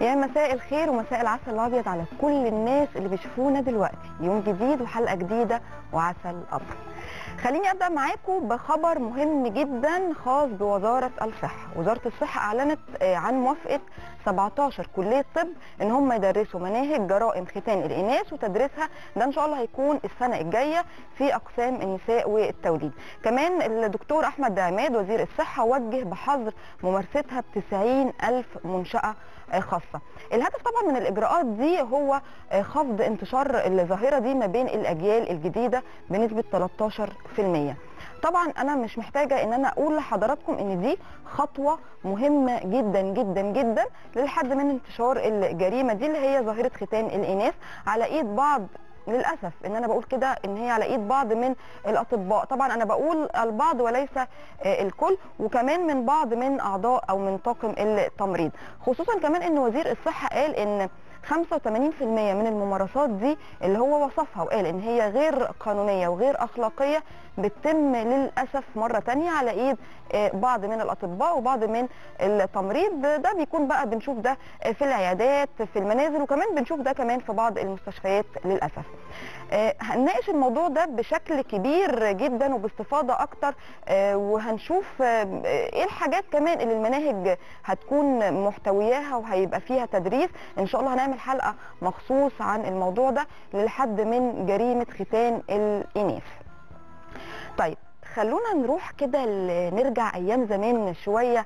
يا مساء الخير ومساء العسل الابيض على كل الناس اللي بيشوفونا دلوقتي يوم جديد وحلقه جديده وعسل ابيض خليني ابدا معاكم بخبر مهم جدا خاص بوزاره الصحه وزاره الصحه اعلنت آه، عن موافقه 17 كليه طب ان هم يدرسوا مناهج جرائم ختان الاناث وتدريسها ده ان شاء الله هيكون السنه الجايه في اقسام النساء والتوليد كمان الدكتور احمد عماد وزير الصحه وجه بحظر ممارستها ب 90 الف منشاه آه، خاصه الهدف طبعا من الاجراءات دي هو آه، خفض انتشار الظاهره دي ما بين الاجيال الجديده بنسبه 13% طبعا انا مش محتاجه ان انا اقول لحضراتكم ان دي خطوه مهمه جدا جدا جدا للحد من انتشار الجريمه دي اللي هي ظاهره ختان الاناث على ايد بعض للاسف ان انا بقول كده ان هي على ايد بعض من الاطباء طبعا انا بقول البعض وليس آه، الكل وكمان من بعض من اعضاء او من طاقم التمريض خصوصا كمان ان وزير الصحه قال ان 85% من الممارسات دي اللي هو وصفها وقال ان هي غير قانونيه وغير اخلاقيه بتتم للاسف مره تانية على ايد آه، بعض من الاطباء وبعض من التمريض ده بيكون بقى بنشوف ده في العيادات في المنازل وكمان بنشوف ده كمان في بعض المستشفيات للاسف آه، هنناقش الموضوع ده بشكل كبير جدا وباستفاضه اكتر آه، وهنشوف آه، ايه الحاجات كمان اللي المناهج هتكون محتوياها وهيبقى فيها تدريس ان شاء الله هنعمل حلقه مخصوص عن الموضوع ده للحد من جريمه ختان الاناث طيب خلونا نروح كده ل- نرجع ايام زمان شويه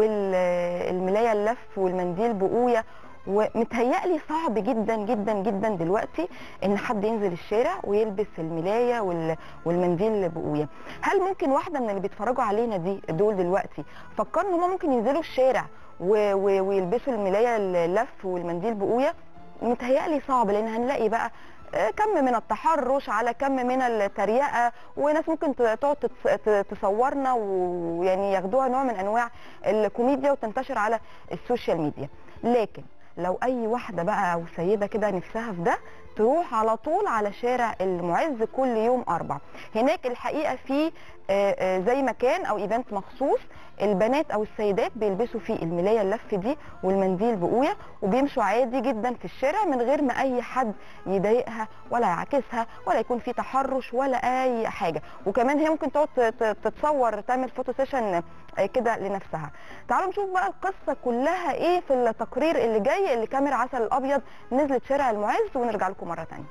والملايه اللف والمنديل بقويه ومتهيألي صعب جدا جدا جدا دلوقتي ان حد ينزل الشارع ويلبس الملايه وال- والمنديل بقويه هل ممكن واحده من اللي بيتفرجوا علينا دي دول دلوقتي فكروا ان هم ممكن ينزلوا الشارع و- و- ويلبسوا الملايه اللف والمنديل بقويه متهيألي صعب لان هنلاقي بقى آه، كم من التحرش على كم من التريقه وناس ممكن ت- تقعد تتص- ت- تصورنا ويعني ياخدوها نوع من انواع الكوميديا وتنتشر على السوشيال ميديا لكن لو اي واحده بقى او سيده كده نفسها في ده تروح على طول على شارع المعز كل يوم اربع هناك الحقيقه في آه، آه، زي مكان او ايفنت مخصوص البنات او السيدات بيلبسوا فيه الملايه اللف دي والمنديل بقويه وبيمشوا عادي جدا في الشارع من غير ما اي حد يضايقها ولا يعاكسها ولا يكون في تحرش ولا اي حاجه وكمان هي ممكن تقعد ت- ت- تتصور تعمل فوتو سيشن آه، كده لنفسها تعالوا نشوف بقى القصه كلها ايه في التقرير اللي جاي اللي كاميرا عسل الابيض نزلت شارع المعز ونرجع لكم مره ثانيه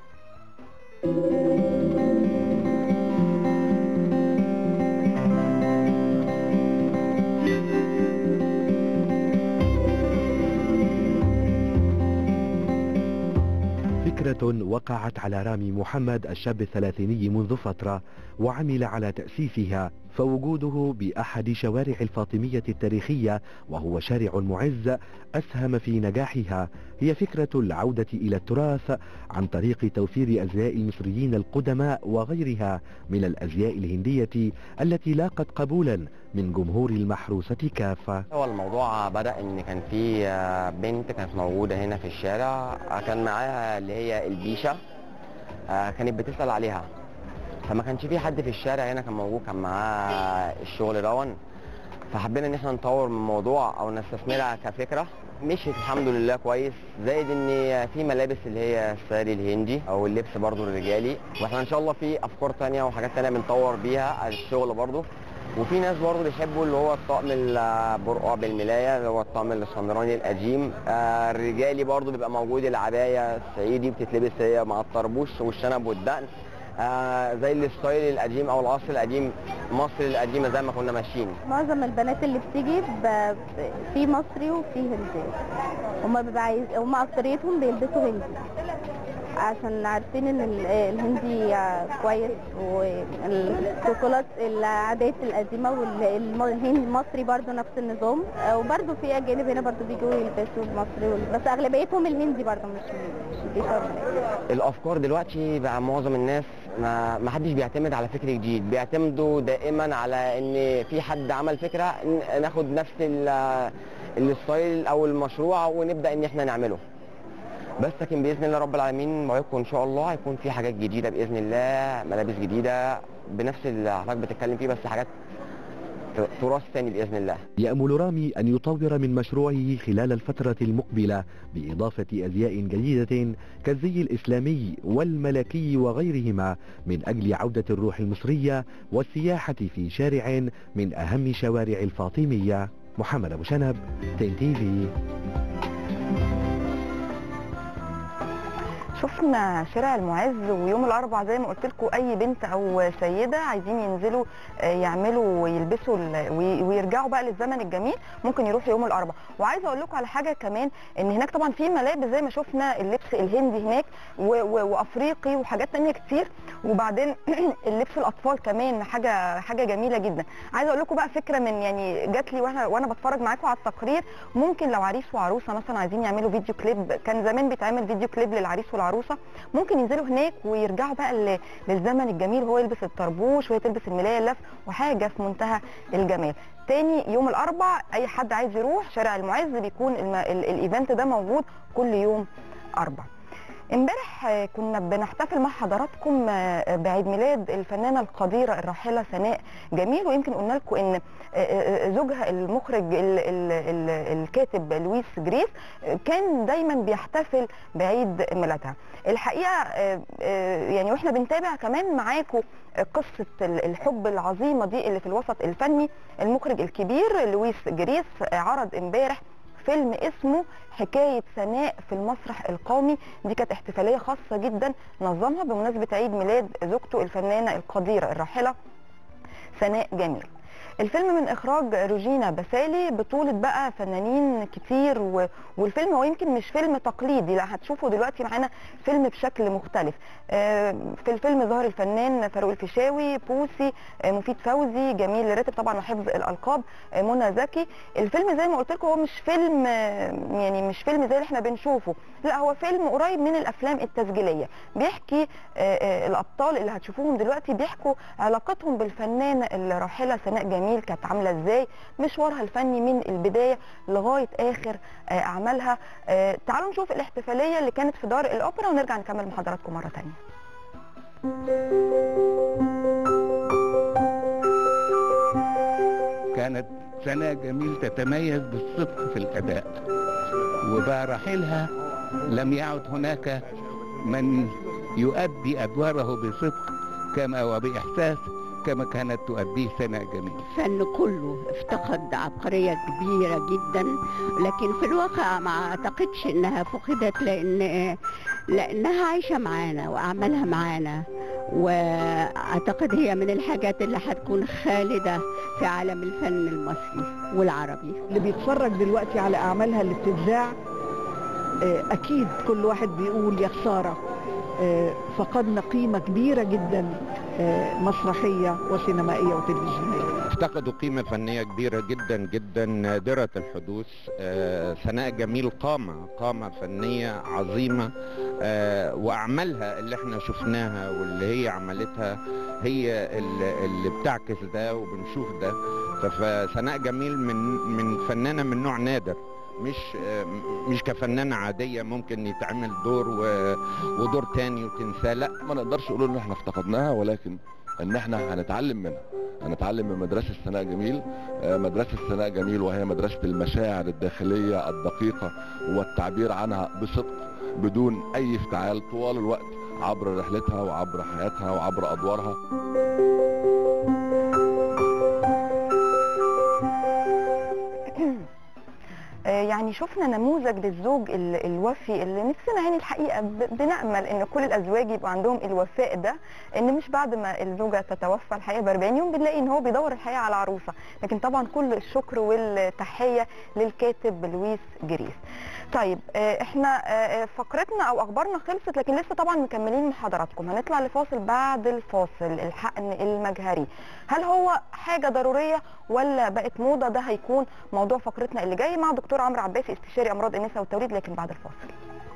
فكرة وقعت على رامي محمد الشاب الثلاثيني منذ فترة وعمل على تأسيسها فوجوده بأحد شوارع الفاطمية التاريخية وهو شارع معز أسهم في نجاحها هي فكرة العودة إلى التراث عن طريق توفير أزياء المصريين القدماء وغيرها من الأزياء الهندية التي لاقت قبولا من جمهور المحروسة كافة هو الموضوع بدأ إن كان في آه، بنت كانت موجودة هنا في الشارع آه، كان معاها اللي هي البيشة آه، كانت بتسأل عليها فما كانش في حد في الشارع هنا كان موجود كان معاه الشغل دون فحبينا ان احنا نطور من الموضوع او نستثمرها كفكره مشيت الحمد لله كويس زائد ان في ملابس اللي هي الساري الهندي او اللبس برضو الرجالي واحنا ان شاء الله في افكار تانية وحاجات تانية بنطور بيها الشغل برضو وفي ناس برضو بيحبوا اللي هو الطقم البرقع بالملايه اللي هو الطقم الاسكندراني القديم آه الرجالي برضو بيبقى موجود العبايه الصعيدي بتتلبس هي مع الطربوش والشنب والدقن آه زي الستايل القديم او العصر القديم مصر القديمه زي ما كنا ماشيين معظم البنات اللي بتيجي ب... ب- في مصري وفي هندي هما بيبقى عايز هما اكتريتهم بيلبسوا هندي عشان عارفين ان ال- الهندي كويس والشوكولات العادات القديمه والهندي المصري برضو نفس النظام وبرضو في اجانب هنا برضو بيجوا يلبسوا المصري وال- بس اغلبيتهم الهندي برضو مش مش بيشربوا الافكار دلوقتي بقى معظم الناس ما ما حدش بيعتمد على فكر جديد بيعتمدوا دائما على ان في حد عمل فكره ن- ناخد نفس ال- الستايل او المشروع ونبدا ان احنا نعمله بس لكن باذن الله رب العالمين موعدكم ان شاء الله هيكون في حاجات جديده باذن الله ملابس جديده بنفس اللي حضرتك بتتكلم فيه بس حاجات تراث تاني باذن الله يأمل رامي أن يطور من مشروعه خلال الفترة المقبلة بإضافة أزياء جديدة كالزي الإسلامي والملكي وغيرهما من أجل عودة الروح المصرية والسياحة في شارع من أهم شوارع الفاطمية محمد أبو شنب تين تي في شفنا شارع المعز ويوم الاربعاء زي ما قلت لكم اي بنت او سيده عايزين ينزلوا آه، يعملوا ويلبسوا ال- وي- ويرجعوا بقى للزمن الجميل ممكن يروحوا يوم الاربعاء وعايزه اقول لكم على حاجه كمان ان هناك طبعا في ملابس زي ما شفنا اللبس الهندي هناك و- و- وافريقي وحاجات تانية كتير وبعدين اللبس الاطفال كمان حاجه حاجه جميله جدا عايزه اقول لكم بقى فكره من يعني جات لي وانا وانا بتفرج معاكم على التقرير ممكن لو عريس وعروسه مثلا عايزين يعملوا فيديو كليب كان زمان بيتعمل فيديو كليب للعريس والعروسه ممكن ينزلوا هناك ويرجعوا بقى ل- للزمن الجميل وهو يلبس الطربوش وهي تلبس الملايه اللف وحاجه في منتهى الجمال تاني يوم الاربع اي حد عايز يروح شارع المعز بيكون الم- ال- الايفنت ده موجود كل يوم اربع امبارح آه، كنا بنحتفل مع حضراتكم آه، بعيد ميلاد الفنانه القديره الراحله سناء جميل ويمكن قلنا لكم ان آه، آه، زوجها المخرج ال ال ال الكاتب لويس جريس آه، كان دايما بيحتفل بعيد ميلادها الحقيقه آه، آه، يعني واحنا بنتابع كمان معاكم آه، قصه ال- الحب العظيمه دي اللي في الوسط الفني المخرج الكبير لويس جريس آه، عرض امبارح فيلم اسمه حكاية سناء في المسرح القومي دي كانت احتفالية خاصة جدا نظمها بمناسبة عيد ميلاد زوجته الفنانة القديرة الراحلة سناء جميل الفيلم من اخراج روجينا بسالي بطولة بقى فنانين كتير و... والفيلم هو يمكن مش فيلم تقليدي لا هتشوفوا دلوقتي معانا فيلم بشكل مختلف آه، في الفيلم ظهر الفنان فاروق الفيشاوي بوسي آه، مفيد فوزي جميل راتب طبعا وحفظ الالقاب آه، منى زكي الفيلم زي ما قلت لكم هو مش فيلم آه، يعني مش فيلم زي اللي احنا بنشوفه لا هو فيلم قريب من الافلام التسجيليه بيحكي آه، آه، الابطال اللي هتشوفوهم دلوقتي بيحكوا علاقتهم بالفنانه الراحله سناء جميل كانت عامله ازاي مشوارها الفني من البدايه لغايه اخر آه، اعمالها آه، تعالوا نشوف الاحتفاليه اللي كانت في دار الاوبرا ونرجع نكمل مع حضراتكم مره ثانيه كانت سنة جميل تتميز بالصدق في الأداء وبرحيلها لم يعد هناك من يؤدي أدواره بصدق كما وبإحساس كما كانت تؤديه سنة جميل الفن كله افتقد عبقرية كبيرة جدا لكن في الواقع ما اعتقدش انها فقدت لان لانها عايشة معانا واعمالها معانا واعتقد هي من الحاجات اللي هتكون خالدة في عالم الفن المصري والعربي اللي بيتفرج دلوقتي على اعمالها اللي بتتذاع آه، اكيد كل واحد بيقول يا خساره آه، فقدنا قيمه كبيره جدا آه، مسرحيه وسينمائيه وتلفزيونيه افتقدوا قيمة فنية كبيرة جدا جدا نادرة الحدوث آه، سناء جميل قامة قامة فنية عظيمة آه، وأعمالها اللي احنا شفناها واللي هي عملتها هي اللي اللي بتعكس ده وبنشوف ده فسناء جميل من من فنانة من نوع نادر مش آه، مش كفنانة عادية ممكن يتعمل دور و- ودور تاني وتنساه لا ما نقدرش نقول ان احنا افتقدناها ولكن ان احنا هنتعلم منها هنتعلم من مدرسة سناء جميل آه، مدرسة سناء جميل وهي مدرسة المشاعر الداخلية الدقيقة والتعبير عنها بصدق بدون اي افتعال طوال الوقت عبر رحلتها وعبر حياتها وعبر ادوارها آه، يعني شفنا نموذج للزوج ال- الوفي اللي نفسنا يعني الحقيقه ب- بنامل ان كل الازواج يبقى عندهم الوفاء ده ان مش بعد ما الزوجه تتوفى الحقيقه ب 40 يوم بنلاقي ان هو بيدور الحقيقه على عروسه لكن طبعا كل الشكر والتحيه للكاتب لويس جريس طيب آه، احنا آه، آه، فقرتنا او اخبارنا خلصت لكن لسه طبعا مكملين مع حضراتكم هنطلع لفاصل بعد الفاصل الحقن المجهري هل هو حاجه ضروريه ولا بقت موضه ده هيكون موضوع فقرتنا اللي جاي مع دكتور عمرو عباسي استشاري امراض النساء والتوليد لكن بعد الفاصل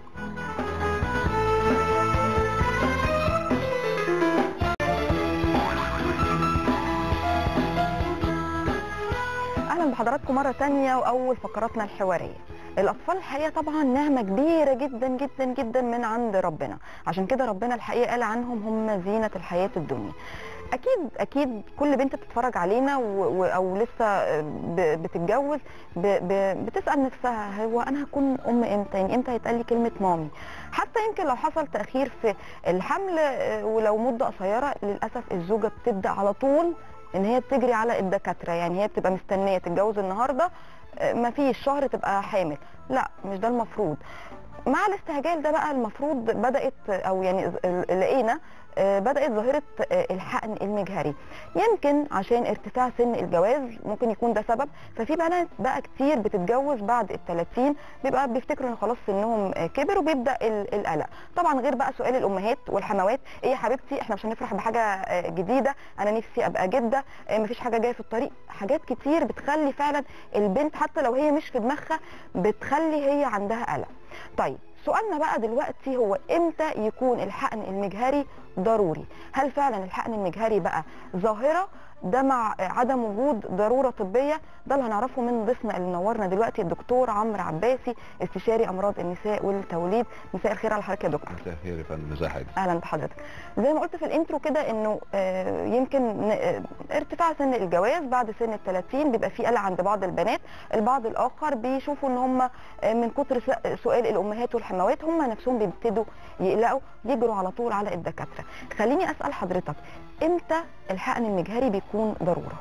اهلا بحضراتكم مره تانية واول فقراتنا الحواريه الاطفال الحقيقه طبعا نعمه كبيره جدا جدا جدا من عند ربنا عشان كده ربنا الحقيقه قال عنهم هم زينه الحياه الدنيا اكيد اكيد كل بنت بتتفرج علينا و... و... او لسه ب... بتتجوز ب... ب... بتسال نفسها هو انا هكون ام امتى يعني امتى هيتقال لي كلمه مامي حتى يمكن لو حصل تاخير في الحمل آه، ولو مده قصيره للاسف الزوجه بتبدا على طول ان هي بتجري على الدكاتره يعني هي بتبقى مستنيه تتجوز النهارده آه، مفيش شهر تبقى حامل لا مش ده المفروض مع الاستعجال ده بقى المفروض بدات او يعني لقينا آه، بدات ظاهره آه، الحقن المجهري يمكن عشان ارتفاع سن الجواز ممكن يكون ده سبب ففي بنات بقى كتير بتتجوز بعد ال 30 بيبقى بيفتكروا ان خلاص سنهم آه، كبر وبيبدا ال- القلق طبعا غير بقى سؤال الامهات والحموات ايه يا حبيبتي احنا مش هنفرح بحاجه آه، جديده انا نفسي ابقى جده آه، مفيش حاجه جايه في الطريق حاجات كتير بتخلي فعلا البنت حتى لو هي مش في دماغها بتخلي هي عندها قلق طيب سؤالنا بقى دلوقتي هو امتى يكون الحقن المجهري ضروري هل فعلا الحقن المجهري بقى ظاهره ده مع عدم وجود ضروره طبيه ده اللي هنعرفه من ضيفنا اللي منورنا دلوقتي الدكتور عمرو عباسي استشاري امراض النساء والتوليد مساء الخير على حضرتك يا دكتور مساء الخير يا فندم ازي حضرتك اهلا بحضرتك زي ما قلت في الانترو كده انه آه، يمكن ن- آه، ارتفاع سن الجواز بعد سن ال 30 بيبقى في قلق عند بعض البنات البعض الاخر بيشوفوا ان هم آه، من كتر س- سؤال الامهات والحموات هم نفسهم بيبتدوا يقلقوا يجروا على طول على الدكاتره خليني اسال حضرتك امتى الحقن المجهري بيكون ضروره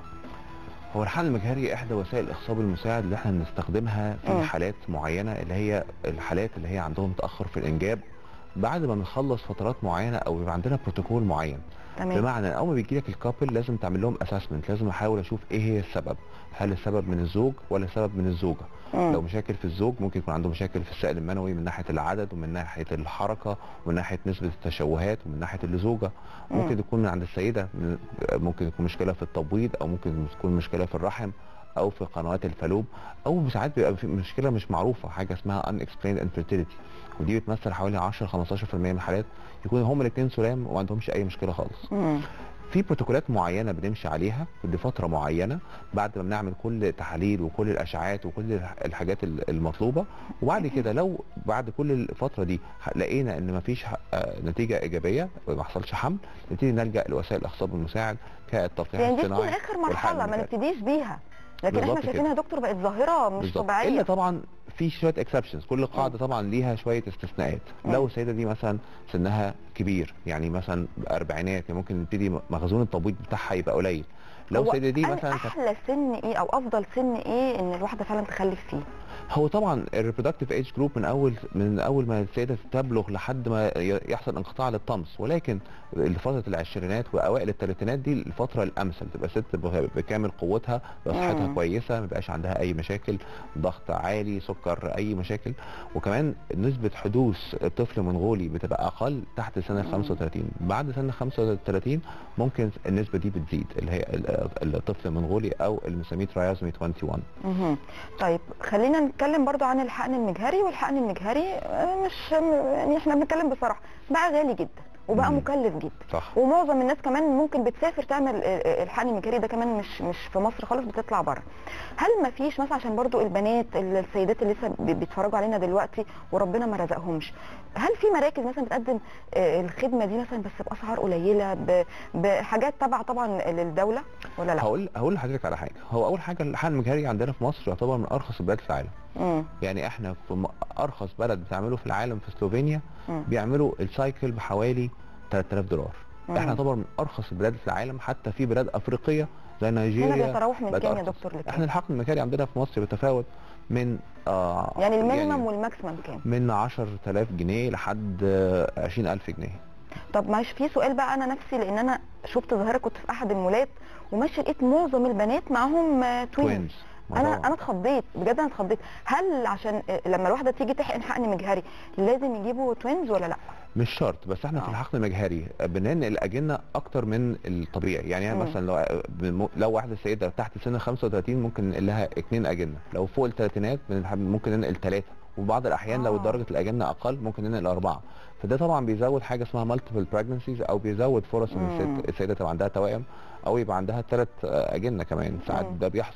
هو الحقن المجهري احدى وسائل الاخصاب المساعد اللي احنا بنستخدمها في مم. حالات معينه اللي هي الحالات اللي هي عندهم تاخر في الانجاب بعد ما بنخلص فترات معينه او بيبقى عندنا بروتوكول معين تمام بمعنى اول ما بيجي لك الكابل لازم تعمل لهم اسسمنت لازم احاول اشوف ايه هي السبب هل السبب من الزوج ولا السبب من الزوجه مم. لو مشاكل في الزوج ممكن يكون عنده مشاكل في السائل المنوي من ناحيه العدد ومن ناحيه الحركه ومن ناحيه نسبه التشوهات ومن ناحيه الزوجه مم. ممكن تكون عند السيده من- ممكن يكون مشكله في التبويض او ممكن تكون مشكله في الرحم او في قنوات الفالوب او ساعات بيبقى في مشكله مش معروفه حاجه اسمها unexplained infertility ودي بتمثل حوالي 10 15% من الحالات يكون هما الاثنين سلام وما عندهمش اي مشكله خالص مم. في بروتوكولات معينه بنمشي عليها لفتره معينه بعد ما بنعمل كل تحاليل وكل الاشعاعات وكل الح- الحاجات ال- المطلوبه وبعد كده لو بعد كل الفتره دي ح- لقينا ان مفيش ح- آه، نتيجه ايجابيه وما حصلش حمل نبتدي نلجا لوسائل الاخصاب المساعد كالتلقيح يعني دي تكون الصناعي اخر والحقن مرحله ما المجهري. نبتديش بيها لكن احنا بالظبط شايفينها يا دكتور بقت ظاهره مش بالظبط. طبيعيه الا طبعا في شويه اكسبشنز كل قاعده طبعا ليها شويه استثناءات مم. لو السيده دي مثلا سنها كبير يعني مثلا اربعينات يعني ممكن نبتدي مخزون التبويض بتاعها يبقى قليل لو هو السيده دي أن مثلا كانت احلى سن ايه او افضل سن ايه ان الواحده فعلا تخلف فيه هو طبعا الريبرودكتيف ايج جروب من اول من اول ما السيده تبلغ لحد ما ي- يحصل انقطاع للطمس ولكن فتره العشرينات واوائل الثلاثينات دي الفتره الامثل تبقى ست ب- بكامل قوتها بصحتها مم. كويسه ما يبقاش عندها اي مشاكل ضغط عالي سكر اي مشاكل وكمان نسبه حدوث طفل منغولي بتبقى اقل تحت سن ال 35 بعد سن ال 35 ممكن النسبه دي بتزيد اللي هي ال- الطفل المنغولي او اللي بنسميه ترايزمي 21 مهم. طيب خلينا نتكلم برضو عن الحقن المجهري والحقن المجهري آه، مش يعني احنا بنتكلم بصراحه بقى غالي جدا وبقى مم. مكلف جدا صح ومعظم الناس كمان ممكن بتسافر تعمل آه، آه، الحقن المجهري ده كمان مش مش في مصر خالص بتطلع بره هل ما فيش مثلا عشان برضو البنات السيدات اللي لسه بي- بيتفرجوا علينا دلوقتي وربنا ما رزقهمش هل في مراكز مثلا بتقدم آه، الخدمه دي مثلا بس باسعار قليله ب- بحاجات تبع طبعا للدوله ولا لا هقول هقول لحضرتك على حاجه هو اول حاجه الحقن المجهري عندنا في مصر يعتبر من ارخص البلاد في العالم مم. يعني احنا في م- ارخص بلد بتعمله في العالم في سلوفينيا مم. بيعملوا السايكل بحوالي 3000 دولار مم. احنا نعتبر من ارخص البلاد في العالم حتى في بلاد افريقيه زي هنا نيجيريا بيتراوح من بقت كام يا أرخص. دكتور لكام احنا الحقن المجهري عندنا في مصر بيتفاوت من آه يعني المينيمم والماكسيمم كام من 10000 جنيه لحد آه، 20000 جنيه طب معلش في سؤال بقى انا نفسي لان انا شفت ظاهره كنت في احد المولات وماشيه لقيت معظم البنات معاهم توينز توينز ما انا طبعاً. انا اتخضيت بجد انا اتخضيت هل عشان آه، لما الواحده تيجي تحقن حقن مجهري لازم يجيبوا توينز ولا لا مش شرط بس احنا آه. في الحقن المجهري بننقل الاجنه اكتر من الطبيعي يعني مم. مثلا لو بم- لو واحده سيده تحت سن 35 ممكن ننقل لها اثنين اجنه لو فوق الثلاثينات بنلح- ممكن ننقل ثلاثه وبعض الاحيان لو آه. درجه الاجنه اقل ممكن ننقل اربعه فده طبعا بيزود حاجه اسمها مالتيبل pregnancies او بيزود فرص ان مم. الست- السيده تبقى عندها توائم او يبقى عندها ثلاث اجنه كمان ساعات مم. ده بيحصل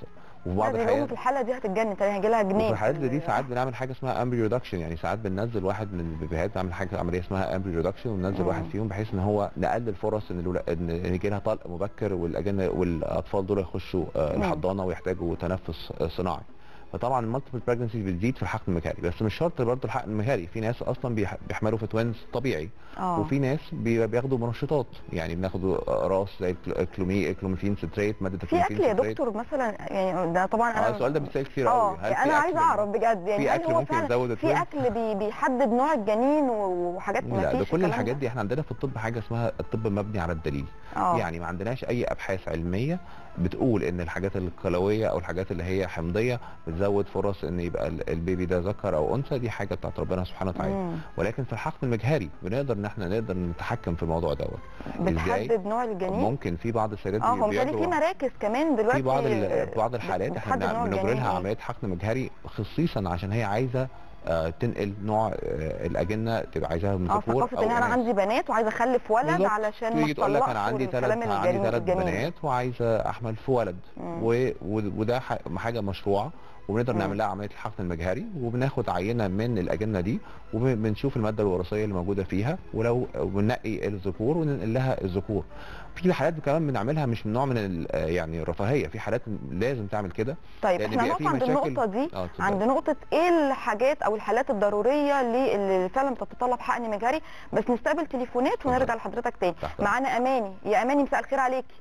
وفي بعض بيقولوا الحالات في الحاله دي هتتجنن تاني هيجي لها جنين وفي الحالات دي ساعات بنعمل حاجه اسمها امبري ريدكشن يعني ساعات بننزل واحد من البيبيهات بنعمل حاجه عمليه اسمها امبري ريدكشن وننزل مم. واحد فيهم بحيث ان هو نقلل فرص ان الولا- ان إن يجي لها طلق مبكر والاجنه والاطفال دول يخشوا آه، مم. الحضانه ويحتاجوا تنفس آه، صناعي فطبعا المالتيبل بريجنسي بتزيد في الحقن المجهري بس مش شرط برضه الحقن المجهري في ناس اصلا بيح- بيحملوا في توينز طبيعي اه وفي ناس بي- بياخدوا منشطات يعني بناخدوا راس زي الكل- الكلومي الكلوميفين ستريت ماده في الكلوميفين اكل يا ستريت. دكتور مثلا يعني ده طبعا انا اه السؤال ده بيتسال كتير اه قوي هل يعني في انا عايزه أكل- اعرف بجد يعني في هل أكل هو ممكن فعلا يزود في الوزن؟ اكل بي بيحدد نوع الجنين وحاجات ما لا فيش ده كل الكلام الحاجات ده؟ دي احنا عندنا في الطب حاجه اسمها الطب المبني على الدليل اه يعني ما عندناش اي ابحاث علميه بتقول ان الحاجات الكلويه او الحاجات اللي هي حمضيه بتزود فرص ان يبقى ال- البيبي ده ذكر او انثى دي حاجه بتاعت ربنا سبحانه وتعالى مم. ولكن في الحقن المجهري بنقدر ان احنا نقدر نتحكم في الموضوع دوت ازاي بتحدد نوع الجنين ممكن في بعض السيدات اه بي- هو متهيألي في بياخدوا- مراكز كمان دلوقتي في بعض ال- آه، بعض الحالات احنا بتحدد نوع بنع- بنجري الجنين لها إيه. عمليه حقن مجهري خصيصا عشان هي عايزه آه، تنقل نوع آه، الاجنه تبقى عايزاها من اه ذكور ثقافه او ان انا إناث. عندي بنات وعايزه اخلف ولد بالظبط. علشان ما تيجي تقول لك انا اتطلقش عندي ثلاث والكلام عندي الجميل- ثلاث الجميل. بنات وعايزه احمل في ولد مم. و... و... وده ح... حاجه مشروعه وبنقدر مم. نعمل لها عمليه الحقن المجهري وبناخد عينه من الاجنه دي وبنشوف الماده الوراثيه اللي موجوده فيها ولو بننقي الذكور وننقل لها الذكور في حالات كمان بنعملها مش من نوع من ال... يعني الرفاهيه في حالات لازم تعمل كده طيب لأن احنا بيبقى هنقف في عند مشاكل- النقطه دي اه اتفضل. عند نقطه ايه الحاجات او الحالات الضروريه اللي اللي فعلا بتتطلب حقن مجهري بس نستقبل تليفونات ونرجع لحضرتك تاني تحت معانا اماني يا اماني مساء الخير عليكي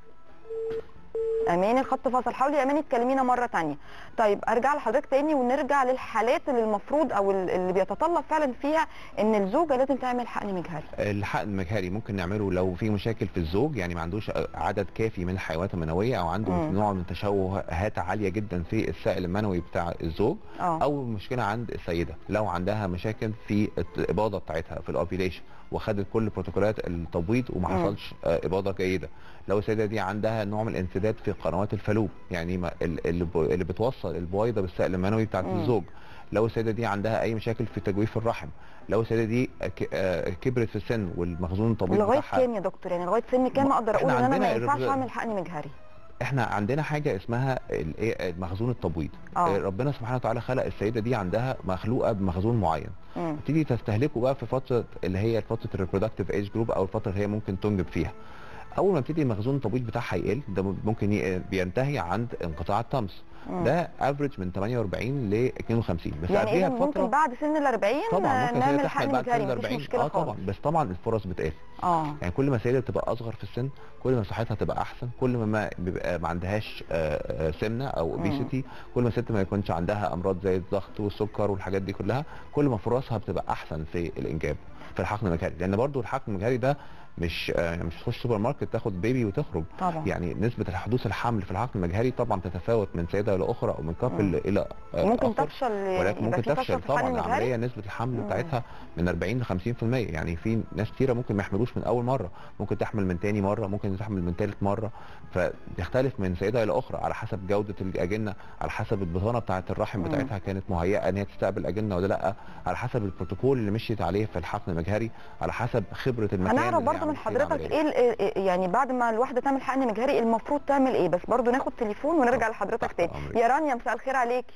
اماني الخط فصل حاولي يا اماني تكلمينا مره تانية طيب ارجع لحضرتك تاني ونرجع للحالات اللي المفروض او ال- اللي بيتطلب فعلا فيها ان الزوجه لازم تعمل حقن مجهري الحقن المجهري ممكن نعمله لو في مشاكل في الزوج يعني ما عندوش عدد كافي من الحيوانات المنويه او عنده مم. نوع من تشوهات عاليه جدا في السائل المنوي بتاع الزوج اه او مشكله عند السيده لو عندها مشاكل في الاباضه بتاعتها في الاوبيليشن وخدت كل بروتوكولات التبويض وما مم. حصلش آه، اباضه جيده لو السيده دي عندها نوع من الانسداد في قنوات الفالوب يعني ما ال- اللي ب- اللي بتوصل البويضه بالسائل المنوي بتاعت مم. الزوج لو السيده دي عندها اي مشاكل في تجويف الرحم لو السيده دي ك- آه، كبرت في السن والمخزون التبويض لغايه بتاعها كام يا دكتور يعني لغايه سن كام ما- اقدر اقول إحنا ان انا ما عندنا ينفعش الرب- اعمل حقن مجهري احنا عندنا حاجه اسمها ال- إيه، المخزون التبويض آه. آه، ربنا سبحانه وتعالى خلق السيده دي عندها مخلوقه بمخزون معين مم. تيجي تستهلكه بقى في فتره اللي هي فتره الريبرودكتيف ايج جروب او الفتره اللي هي ممكن تنجب فيها اول ما يبتدي مخزون التبويض بتاعها يقل ده ممكن ي- بينتهي عند انقطاع الطمس مم. ده افريج من 48 ل 52 بس يعني قبليها اذا ممكن بفتره بعد سن ال 40 طبعا ممكن نعمل السيده حقن تحمل بعد مجهري سن ال مفيش 40 مشكله اه طبعا خالص بس طبعا الفرص بتقل اه يعني كل ما السيده بتبقى اصغر في السن كل ما صحتها تبقى احسن كل ما ما بيبقى ما عندهاش آه، آه، سمنه او مم. اوبيسيتي كل ما الست ما يكونش عندها امراض زي الضغط والسكر والحاجات دي كلها كل ما فرصها بتبقى احسن في الانجاب في الحقن المجهري لان برضو الحقن المجهري ده مش آه، مش تخش سوبر ماركت تاخد بيبي وتخرج طبعا يعني نسبه حدوث الحمل في الحقن المجهري طبعا تتفاوت من سيده الى اخرى او من كابل مم. الى آه، ممكن آخر. تفشل يعني ولكن يبقى ممكن في تفشل في الحقن طبعا المجهري؟ العمليه نسبه الحمل مم. بتاعتها من 40 ل 50% يعني في ناس كتيره ممكن ما يحملوش من اول مره ممكن تحمل من تاني مره ممكن تحمل من تالت مره فبيختلف من سيده الى اخرى على حسب جوده الاجنه على حسب البطانه بتاعه الرحم مم. بتاعتها كانت مهيئه ان هي تستقبل اجنه ولا لا على حسب البروتوكول اللي مشيت عليه في الحقن المجهري على حسب خبره المكان هنعرف اللي برضو من عملت فيه حضرتك العملية. ايه ال- إيه- يعني بعد ما الواحده تعمل حقن مجهري المفروض تعمل ايه بس برضو ناخد تليفون ونرجع لحضرتك تحت تاني أمرك. يا رانيا مساء الخير عليكي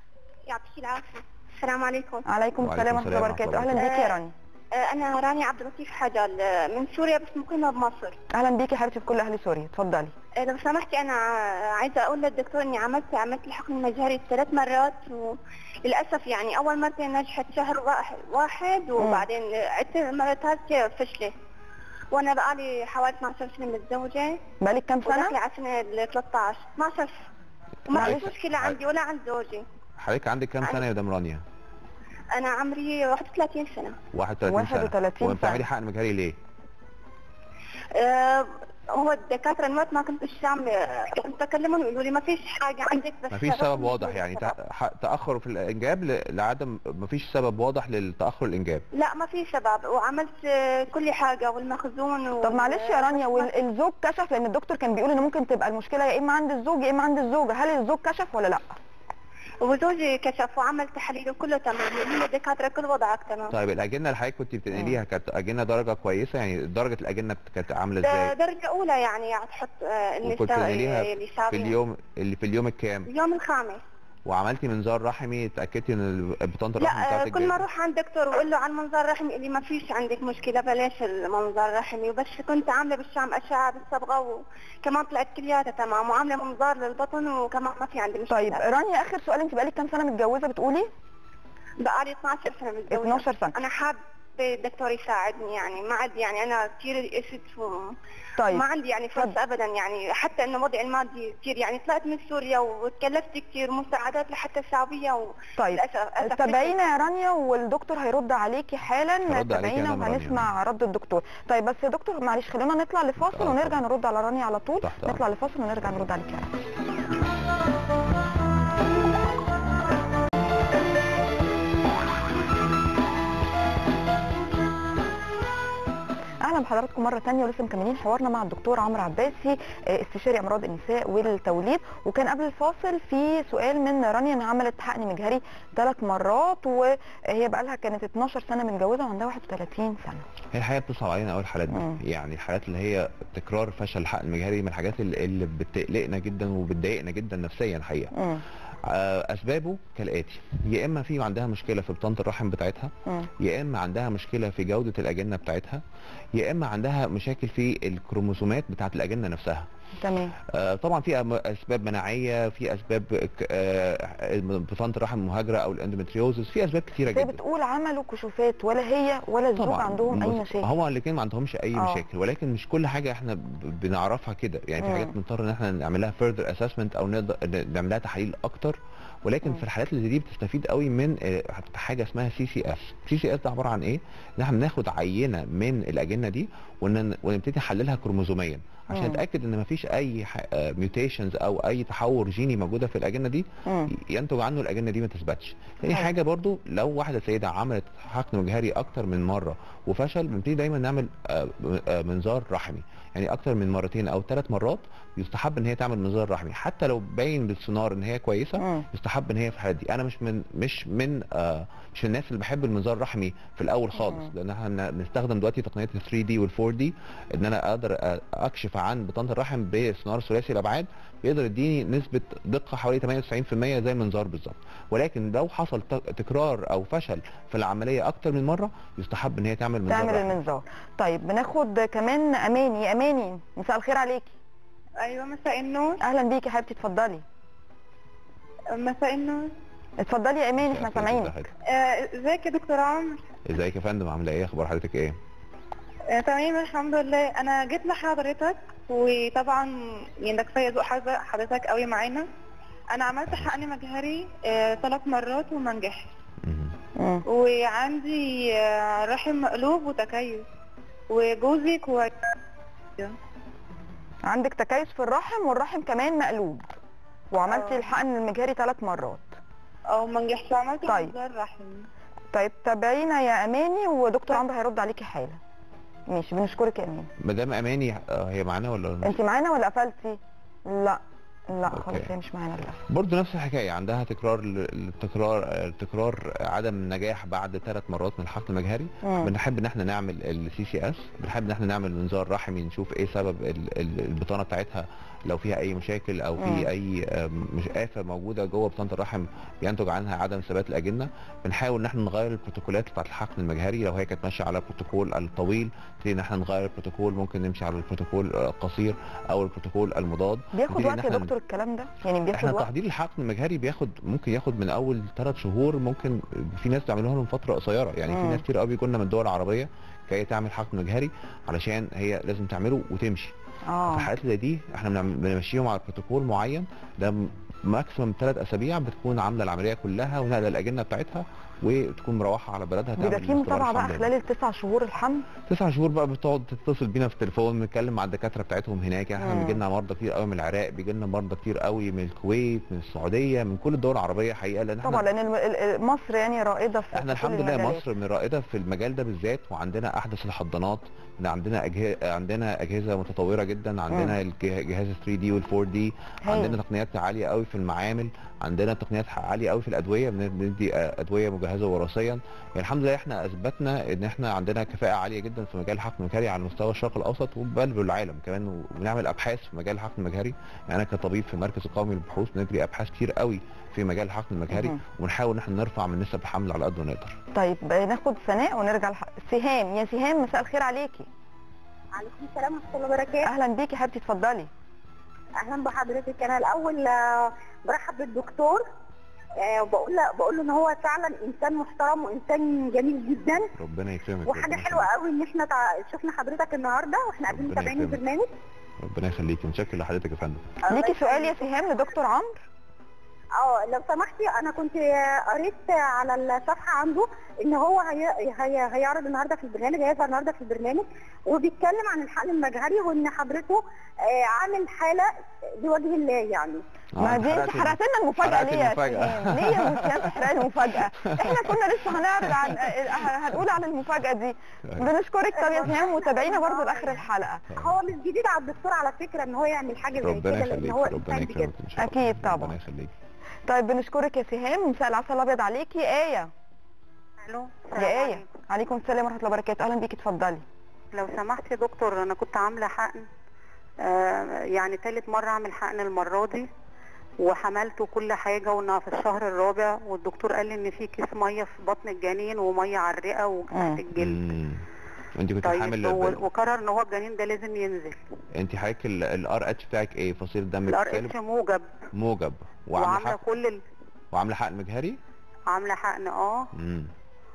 يعطيك العافيه السلام عليكم عليكم وعليكم السلام ورحمه الله السلام ورحمة وبركاته الله اهلا بيكي يا وبركاته. رانيا آه، انا رانيا عبد اللطيف حجل آه، من سوريا بس مقيمه بمصر اهلا بيكي يا حبيبتي في كل اهل سوريا اتفضلي آه، لو سمحتي انا ع- عايزه اقول للدكتور اني عملت عملت الحقن المجهري ثلاث مرات وللاسف يعني اول مرتين نجحت شهر واحد, واحد وبعدين عدت المره الثالثه فشلت وانا بقالي حوالي 12 سنه متزوجه بقالك كام وداخله سنه على سنه ال 13 12 وما معلش. في مشكله عندي ولا عند زوجي حضرتك عندك كام سنه يا مدام رانيا انا عمري 31 سنه 31 سنه 31 وبتعملي سنة. حقن مجهري ليه آه، هو الدكاتره الوقت ما كنت عم كنت اكلمهم يقولوا لي ما فيش حاجه عندك بس مفيش سبب سبب مش واضح موجود يعني سبب. تأ- ح- تاخر في الانجاب ل- لعدم مفيش سبب واضح للتاخر الانجاب لا ما في سبب وعملت آه، كل حاجه والمخزون وال... طب معلش يا رانيا والزوج كشف لان الدكتور كان بيقول ان ممكن تبقى المشكله يا اما عند الزوج يا اما عند الزوجه هل الزوج كشف ولا لا وزوجي كشف وعمل تحاليل وكله تمام هم الدكاتره كل وضعك تمام طيب الاجنه اللي حضرتك كنت بتنقليها كانت اجنه درجه كويسه يعني درجه الاجنه كانت عامله ده ازاي درجه اولى يعني تحط آه، وكنت النساء بتنقليها اللي في شابين. اليوم اللي في اليوم الكام اليوم الخامس وعملتي منظار رحمي اتاكدتي ان بطانه الرحم لا آه، بتاعتك كل ما جاهزة؟ اروح عند دكتور واقول له على المنظار الرحمي اللي ما فيش عندك مشكله بلاش المنظار الرحمي وبس كنت عامله بالشام اشعه بالصبغه وكمان طلعت كلياتها تمام وعامله منظار للبطن وكمان ما في عندي مشكله طيب رانيا اخر سؤال انت بقالك كام سنه متجوزه بتقولي بقالي 12 سنه متجوزه 12 سنة. انا حابه الدكتور يساعدني يعني ما عندي يعني انا كثير يئست و... طيب. ما عندي يعني فرص ابدا يعني حتى انه وضعي المادي كثير يعني طلعت من سوريا وتكلفت كثير مساعدات لحتى الشعبيه و... طيب للأسف- للأسف تابعينا يا رانيا والدكتور هيرد عليكي حالا هرد عليكي تابعينا أنا رانيا. وهنسمع رد الدكتور طيب بس يا دكتور معلش خلونا نطلع لفاصل ونرجع نرد على رانيا على طول تحت أمرك. نطلع لفاصل ونرجع نرد عليكي على طول. اهلا بحضراتكم مره تانية ولسه مكملين حوارنا مع الدكتور عمرو عباسي آه، استشاري امراض النساء والتوليد وكان قبل الفاصل في سؤال من رانيا انها عملت حقن مجهري ثلاث مرات وهي بقى لها كانت 12 سنه متجوزه وعندها 31 سنه هي الحقيقه بتصعب علينا قوي الحالات مم. دي يعني الحالات اللي هي تكرار فشل الحقن المجهري من الحاجات اللي, اللي بتقلقنا جدا وبتضايقنا جدا نفسيا الحقيقه مم. آه، اسبابه كالاتي يا اما في عندها مشكله في بطانه الرحم بتاعتها مم. يا اما عندها مشكله في جوده الاجنه بتاعتها يا اما عندها مشاكل في الكروموسومات بتاعه الاجنه نفسها تمام آه، طبعا في أم- اسباب مناعيه في اسباب ك- آه، بطانه الرحم المهاجره او الاندومتريوزس في اسباب كتيره هي جدا بتقول عملوا كشوفات ولا هي ولا الزوج عندهم اي بص، مشاكل هو الاثنين ما عندهمش اي آه. مشاكل ولكن مش كل حاجه احنا ب- بنعرفها كده يعني في مم. حاجات بنضطر ان احنا نعمل لها further assessment او نقدر ن- نعمل لها تحاليل اكتر ولكن مم. في الحالات اللي زي دي بتستفيد قوي من آه، حاجه اسمها سي سي اس سي سي اس ده عباره عن ايه ان احنا بناخد عينه من الاجنه دي ون- ونبتدي نحللها كروموزوميا عشان مم. نتاكد ان مفيش اي ميوتيشنز او اي تحور جيني موجوده في الاجنه دي مم. ينتج عنه الاجنه دي ما تثبتش تاني حلو. حاجه برضو لو واحده سيده عملت حقن مجهري اكتر من مره وفشل بنبتدي دايما نعمل آه، آه، منظار رحمي يعني اكتر من مرتين او ثلاث مرات يستحب ان هي تعمل منظار رحمي حتى لو باين بالسونار ان هي كويسه مم. يستحب ان هي في الحالات دي انا مش من مش من آه مش من الناس اللي بحب المنظار الرحمي في الاول خالص مم. لان احنا بنستخدم دلوقتي تقنيه ال 3 دي وال 4 دي ان انا اقدر آه، اكشف عن بطانه الرحم بسونار ثلاثي الابعاد بيقدر يديني نسبه دقه حوالي 98% زي المنظار بالظبط ولكن لو حصل ت- تكرار او فشل في العمليه اكتر من مره يستحب ان هي تعمل منظار تعمل رحمي. المنظار طيب بناخد كمان اماني اماني مساء الخير عليكي ايوه مساء النور اهلا بيكي يا حبيبتي اتفضلي مساء النور اتفضلي يا اماني احنا مساء الخير، سامعينك ازيك؟ آه، ازيك يا دكتور عمرو ازيك يا فندم عامله ايه اخبار حضرتك ايه آه، تمام الحمد لله انا جيت لحضرتك وطبعا يعني ده كفايه ذوق حضر- حضرتك قوي معانا انا عملت حقن مجهري ثلاث مرات وما نجحش مهم. مم. وعندي آه، رحم مقلوب وتكيس وجوزي كويس عندك تكيس في الرحم والرحم كمان مقلوب وعملتي آه. الحقن المجهري ثلاث مرات او ما نجحش وعملت طيب. منظار رحم طيب تابعينا يا اماني ودكتور عمرو هيرد عليكي حالا ماشي بنشكرك يا اماني مدام اماني آه، هي معانا ولا انت معانا ولا قفلتي لا لا أوكي. خالص هي مش معانا للاسف برضه نفس الحكايه عندها تكرار التكرار تكرار عدم نجاح بعد ثلاث مرات من الحقن المجهري مم. بنحب ان احنا نعمل السي سي اس بنحب ان احنا نعمل منظار رحمي نشوف ايه سبب ال- ال- البطانه بتاعتها لو فيها اي مشاكل او مم. في اي آم، مش آفة موجودة جوه بطانة الرحم بينتج عنها عدم ثبات الأجنة بنحاول ان احنا نغير البروتوكولات بتاعت الحقن المجهري لو هي كانت ماشية على البروتوكول الطويل نبتدي ان احنا نغير البروتوكول ممكن نمشي على البروتوكول القصير او البروتوكول المضاد بياخد نبتدي إن وقت يا إحنا دكتور الكلام ده يعني بياخد احنا وقت تحضير الحقن المجهري بياخد ممكن ياخد من اول ثلاث شهور ممكن في ناس بتعملوها لهم فتره قصيره يعني في مم. ناس كتير قوي بيجوا لنا من الدول العربيه جايه تعمل حقن مجهري علشان هي لازم تعمله وتمشي اه في حالات زي دي احنا بنعم- بنمشيهم على بروتوكول معين ده م- ماكسيمم ثلاث اسابيع بتكون عامله العمليه كلها ونقل الاجنه بتاعتها وتكون مروحه على بلدها بيبقى تعمل في اختبار متابعه بقى الحمل خلال التسع شهور الحمل تسع شهور بقى بتقعد تتصل بينا في التليفون بنتكلم مع الدكاتره بتاعتهم هناك احنا مم. بيجي لنا مرضى كتير قوي من العراق بيجي لنا مرضى كتير قوي من الكويت من السعوديه من كل الدول العربيه حقيقه لان طبعا احنا لان الم- ال- ال- مصر يعني رائده في احنا في كل الحمد لله المجالات. مصر من رائده في المجال ده بالذات وعندنا احدث الحضانات إن عندنا أجهزة عندنا اجهزه متطوره جدا عندنا الجه- جهاز 3 دي وال 4 دي هايل. عندنا تقنيات عاليه قوي في المعامل عندنا تقنيات عاليه قوي في الادويه بن- بندي ادويه مجهزه وراثيا يعني الحمد لله احنا اثبتنا ان احنا عندنا كفاءه عاليه جدا في مجال الحقن المجهري على مستوى الشرق الاوسط وبل بالعالم كمان وبنعمل ابحاث في مجال الحقن المجهري يعني انا كطبيب في المركز القومي للبحوث بنجري ابحاث كتير قوي في مجال الحقن المجهري مهم. ونحاول ان احنا نرفع من نسب الحمل على قد ما نقدر طيب آه، ناخد سناء ونرجع لح... سهام يا سهام مساء الخير عليكي عليكم السلام ورحمه الله وبركاته اهلا بيكي حبيبتي اتفضلي اهلا بحضرتك انا الاول آه، برحب بالدكتور آه، وبقول له بقول له ان هو فعلا انسان محترم وانسان جميل جدا ربنا يكرمك وحاجه ربنا حلوه قوي ان احنا تع... شفنا حضرتك النهارده واحنا قاعدين ربنا متابعين يكرمك. البرنامج ربنا يخليكي متشكر لحضرتك يا فندم ليكي سؤال يا سهام لدكتور عمرو اه لو سمحتي انا كنت آه، قريت على الصفحه عنده ان هو هي... هي... هيعرض النهارده في البرنامج هيظهر النهارده في البرنامج وبيتكلم عن الحقن المجهري وان حضرته آه، عامل حاله لوجه الله يعني ما دي انت حرقت لنا المفاجاه حرقت ليه يا المفاجأة. سهام ليه يا مسيان تحرق المفاجاه احنا كنا لسه هنعرض عن هنقول عن المفاجاه دي بنشكرك طب يا سهام متابعينا برضو لاخر الحلقه هو مش جديد على الدكتور على فكره ان هو يعمل حاجه زي ربنا كده لان يخليك هو ربنا انسان بجد يكرمك ان شاء الله اكيد طبعا ربنا يخليك طيب بنشكرك يا سهام مساء العسل الابيض عليكي ايه الو يا ايه عليكم السلام ورحمه الله وبركاته اهلا بيكي اتفضلي لو سمحت يا دكتور انا كنت عامله حقن آه يعني ثالث مره اعمل حقن المره دي وحملت وكل حاجه وانها في الشهر الرابع والدكتور قال لي ان في كيس ميه في بطن الجنين وميه على الرئه وتحت الجلد انت كنت طيب حامل و- وقرر ان هو الجنين ده لازم ينزل انت حضرتك الار اتش بتاعك ايه فصيل دم الار سالب اتش موجب موجب وعامله وعامله حقن كل ال... وعامله حقن مجهري عامله حقن اه امم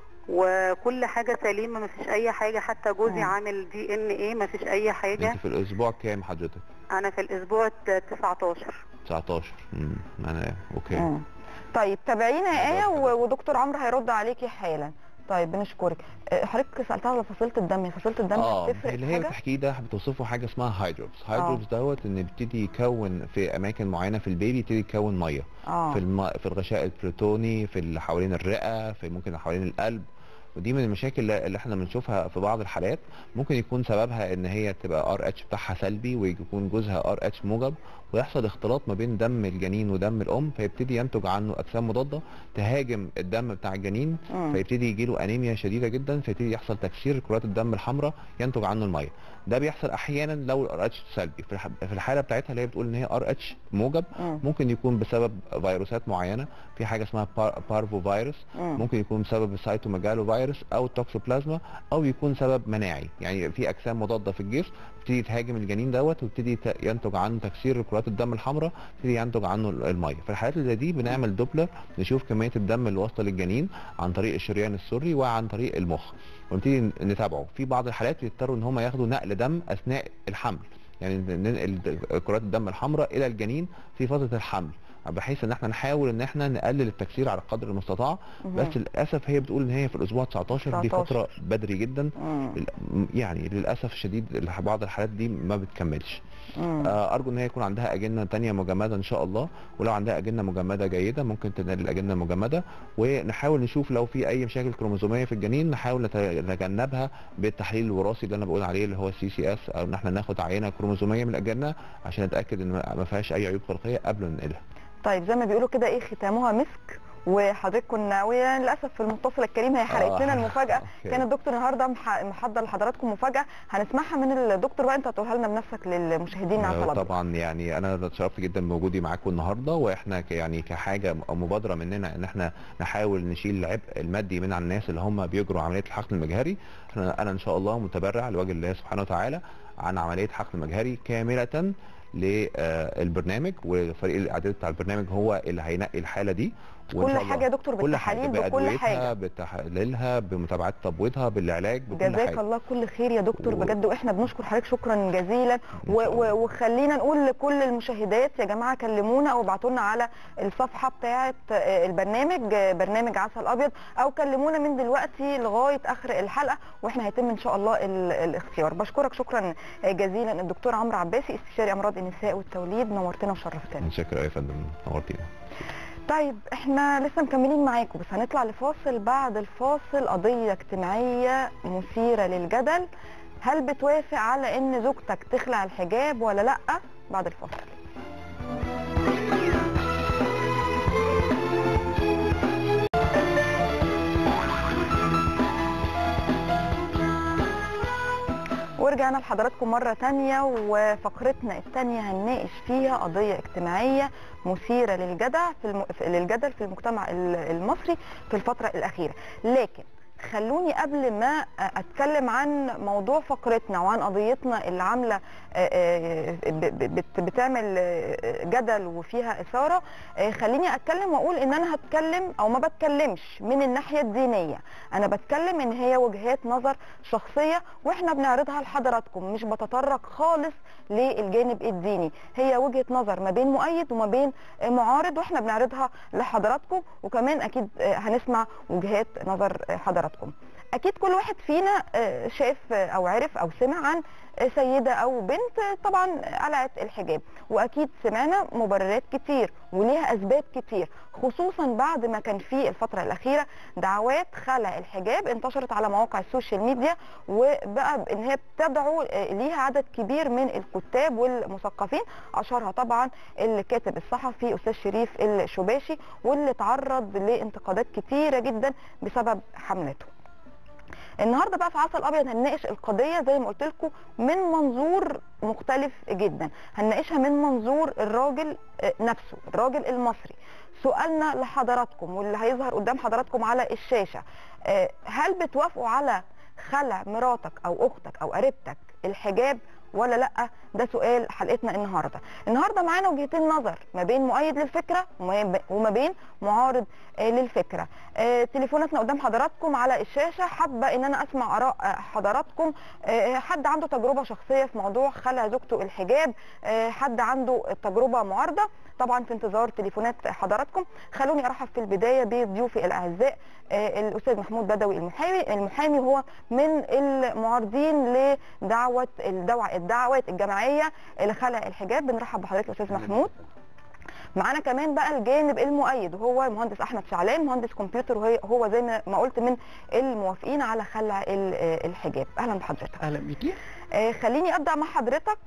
وكل حاجه سليمه مفيش اي حاجه حتى جوزي مم. عامل دي ان ايه مفيش اي حاجه انت في الاسبوع كام حضرتك انا في الاسبوع الت- 19 19 امم انا اوكي مم. طيب تابعينا يا ايه و- ودكتور عمرو هيرد عليكي حالا طيب بنشكرك أه، حضرتك سالتها على فصيله الدم فصيله الدم اه بتفرق اللي في هي حاجه بتحكيه ده بتوصفه حاجه اسمها هايدروبس هايدروبس دوت ان بيبتدي يكون في اماكن معينه في البيبي يبتدي يكون ميه اه في الم... في الغشاء البروتوني في اللي حوالين الرئه في ممكن حوالين القلب ودي من المشاكل اللي- اللي احنا بنشوفها في بعض الحالات ممكن يكون سببها ان هي تبقى ار اتش بتاعها سلبي ويكون جوزها ار اتش موجب ويحصل اختلاط ما بين دم الجنين ودم الام فيبتدي ينتج عنه اجسام مضاده تهاجم الدم بتاع الجنين مم. فيبتدي يجيله انيميا شديده جدا فيبتدي يحصل تكسير كرات الدم الحمراء ينتج عنه الميه ده بيحصل احيانا لو الار اتش سلبي في الح- في الحاله بتاعتها اللي هي بتقول ان هي ار اتش موجب مم. ممكن يكون بسبب فيروسات معينه في حاجه اسمها بار- بارفو فيروس مم. ممكن يكون بسبب السيتوميجالو فيروس او التوكسوبلازما او يكون سبب مناعي يعني في اجسام مضاده في الجسم تبتدي تهاجم الجنين دوت وتبتدي ت- ينتج عنه تكسير كرات الدم الحمراء تبتدي ينتج عنه ال- الميه في الحالات اللي زي دي بنعمل دوبلر نشوف كميه الدم اللي واصله للجنين عن طريق الشريان السري وعن طريق المخ ونبتدي ن- نتابعه في بعض الحالات بيضطروا ان هم ياخدوا نقل دم اثناء الحمل يعني ننقل د- كرات الدم الحمراء الى الجنين في فتره الحمل بحيث ان احنا نحاول ان احنا نقلل التكسير على قدر المستطاع مهم. بس للاسف هي بتقول ان هي في الاسبوع 19 دي 19. فتره بدري جدا مم. لل- يعني للاسف الشديد الح- بعض الحالات دي ما بتكملش مم. آه، ارجو ان هي يكون عندها اجنه تانية مجمده ان شاء الله ولو عندها اجنه مجمده جيده ممكن تنقل الاجنه المجمده ونحاول نشوف لو في اي مشاكل كروموزوميه في الجنين نحاول نت- نتجنبها بالتحليل الوراثي اللي انا بقول عليه اللي هو السي سي اس او ان احنا ناخد عينه كروموزوميه من الاجنه عشان نتاكد ان ما ما فيهاش اي عيوب خلقيه قبل ما ننقلها طيب زي ما بيقولوا كده ايه ختامها مسك وحضرتك كنا وللاسف في المتصل الكريم هي حرقت آه. لنا المفاجاه أوكي. كان الدكتور النهارده مح- محضر لحضراتكم مفاجاه هنسمعها من الدكتور بقى انت هتقولها لنا بنفسك للمشاهدين على آه، الطلبه طبعا يعني انا اتشرفت جدا بوجودي معاكم النهارده واحنا ك- يعني كحاجه م- مبادره مننا ان احنا نحاول نشيل العبء المادي من على الناس اللي هم بيجروا عمليه الحقن المجهري احنا انا ان شاء الله متبرع لوجه الله سبحانه وتعالى عن عمليه حقن مجهري كامله للبرنامج وفريق الاعداد بتاع البرنامج هو اللي هينقي الحاله دي وإن كل شاء الله حاجة يا دكتور كل حاجة بالتحاليل بكل بأدويتها، حاجة. بتحليلها بمتابعه تبويضها بالعلاج بكل جزاك حاجه الله كل خير يا دكتور و- بجد واحنا بنشكر حضرتك شكرا جزيلا و و وخلينا نقول لكل المشاهدات يا جماعه كلمونا او ابعتوا لنا على الصفحه بتاعه آه، البرنامج آه، برنامج عسل ابيض او كلمونا من دلوقتي لغايه اخر الحلقه واحنا هيتم ان شاء الله ال- الاختيار بشكرك شكرا آه، جزيلا الدكتور عمرو عباسي استشاري امراض النساء والتوليد نورتنا وشرفتنا متشكر يا فندم نورتينا طيب احنا لسه مكملين معاكم بس هنطلع لفاصل بعد الفاصل قضية اجتماعية مثيرة للجدل هل بتوافق على ان زوجتك تخلع الحجاب ولا لا بعد الفاصل ورجعنا لحضراتكم مرة تانية وفقرتنا التانية هنناقش فيها قضية اجتماعية مثيرة للجدل في الم... في- للجدل في المجتمع ال- المصري في الفترة الأخيرة لكن خلوني قبل ما اتكلم عن موضوع فقرتنا وعن قضيتنا اللي عامله آه، آه، ب- ب- بت- بتعمل آه، جدل وفيها اثاره آه، خليني اتكلم واقول ان انا هتكلم او ما بتكلمش من الناحيه الدينيه انا بتكلم ان هي وجهات نظر شخصيه واحنا بنعرضها لحضراتكم مش بتطرق خالص للجانب الديني هي وجهه نظر ما بين مؤيد وما بين آه، معارض واحنا بنعرضها لحضراتكم وكمان اكيد آه، هنسمع وجهات نظر آه، حضراتكم اكيد كل واحد فينا آه، شاف آه، او عرف او سمع عن آه، سيده او بنت آه، طبعا قلعت الحجاب واكيد سمعنا مبررات كتير وليها اسباب كتير خصوصا بعد ما كان في الفتره الاخيره دعوات خلع الحجاب انتشرت على مواقع السوشيال ميديا وبقى ان هي بتدعو آه، ليها عدد كبير من الكتاب والمثقفين اشهرها طبعا الكاتب الصحفي استاذ شريف الشباشي واللي تعرض لانتقادات كتيره جدا بسبب حملته النهارده بقى في عسل ابيض هنناقش القضيه زي ما قلت لكم من منظور مختلف جدا هنناقشها من منظور الراجل آه، نفسه الراجل المصري سؤالنا لحضراتكم واللي هيظهر قدام حضراتكم على الشاشه آه، هل بتوافقوا على خلع مراتك او اختك او قريبتك الحجاب ولا لا ده سؤال حلقتنا النهارده النهارده معانا وجهتين نظر ما بين مؤيد للفكره وما- وما بين معارض آه، للفكره آه، تليفوناتنا قدام حضراتكم على الشاشه حابه ان انا اسمع اراء آه، حضراتكم آه، حد عنده تجربه شخصيه في موضوع خلع زوجته الحجاب آه، حد عنده تجربه معارضه طبعا في انتظار تليفونات حضراتكم خلوني ارحب في البدايه بضيوفي الاعزاء آه، الاستاذ محمود بدوي المحامي المحامي هو من المعارضين لدعوه الدعوه الدعوات الجماعيه لخلع الحجاب بنرحب بحضرتك يا استاذ محمود معانا كمان بقى الجانب المؤيد وهو المهندس احمد شعلان مهندس كمبيوتر وهي هو زي ما ما قلت من الموافقين على خلع ال- آه، الحجاب اهلا بحضرتك اهلا بيكي آه، خليني ابدا مع حضرتك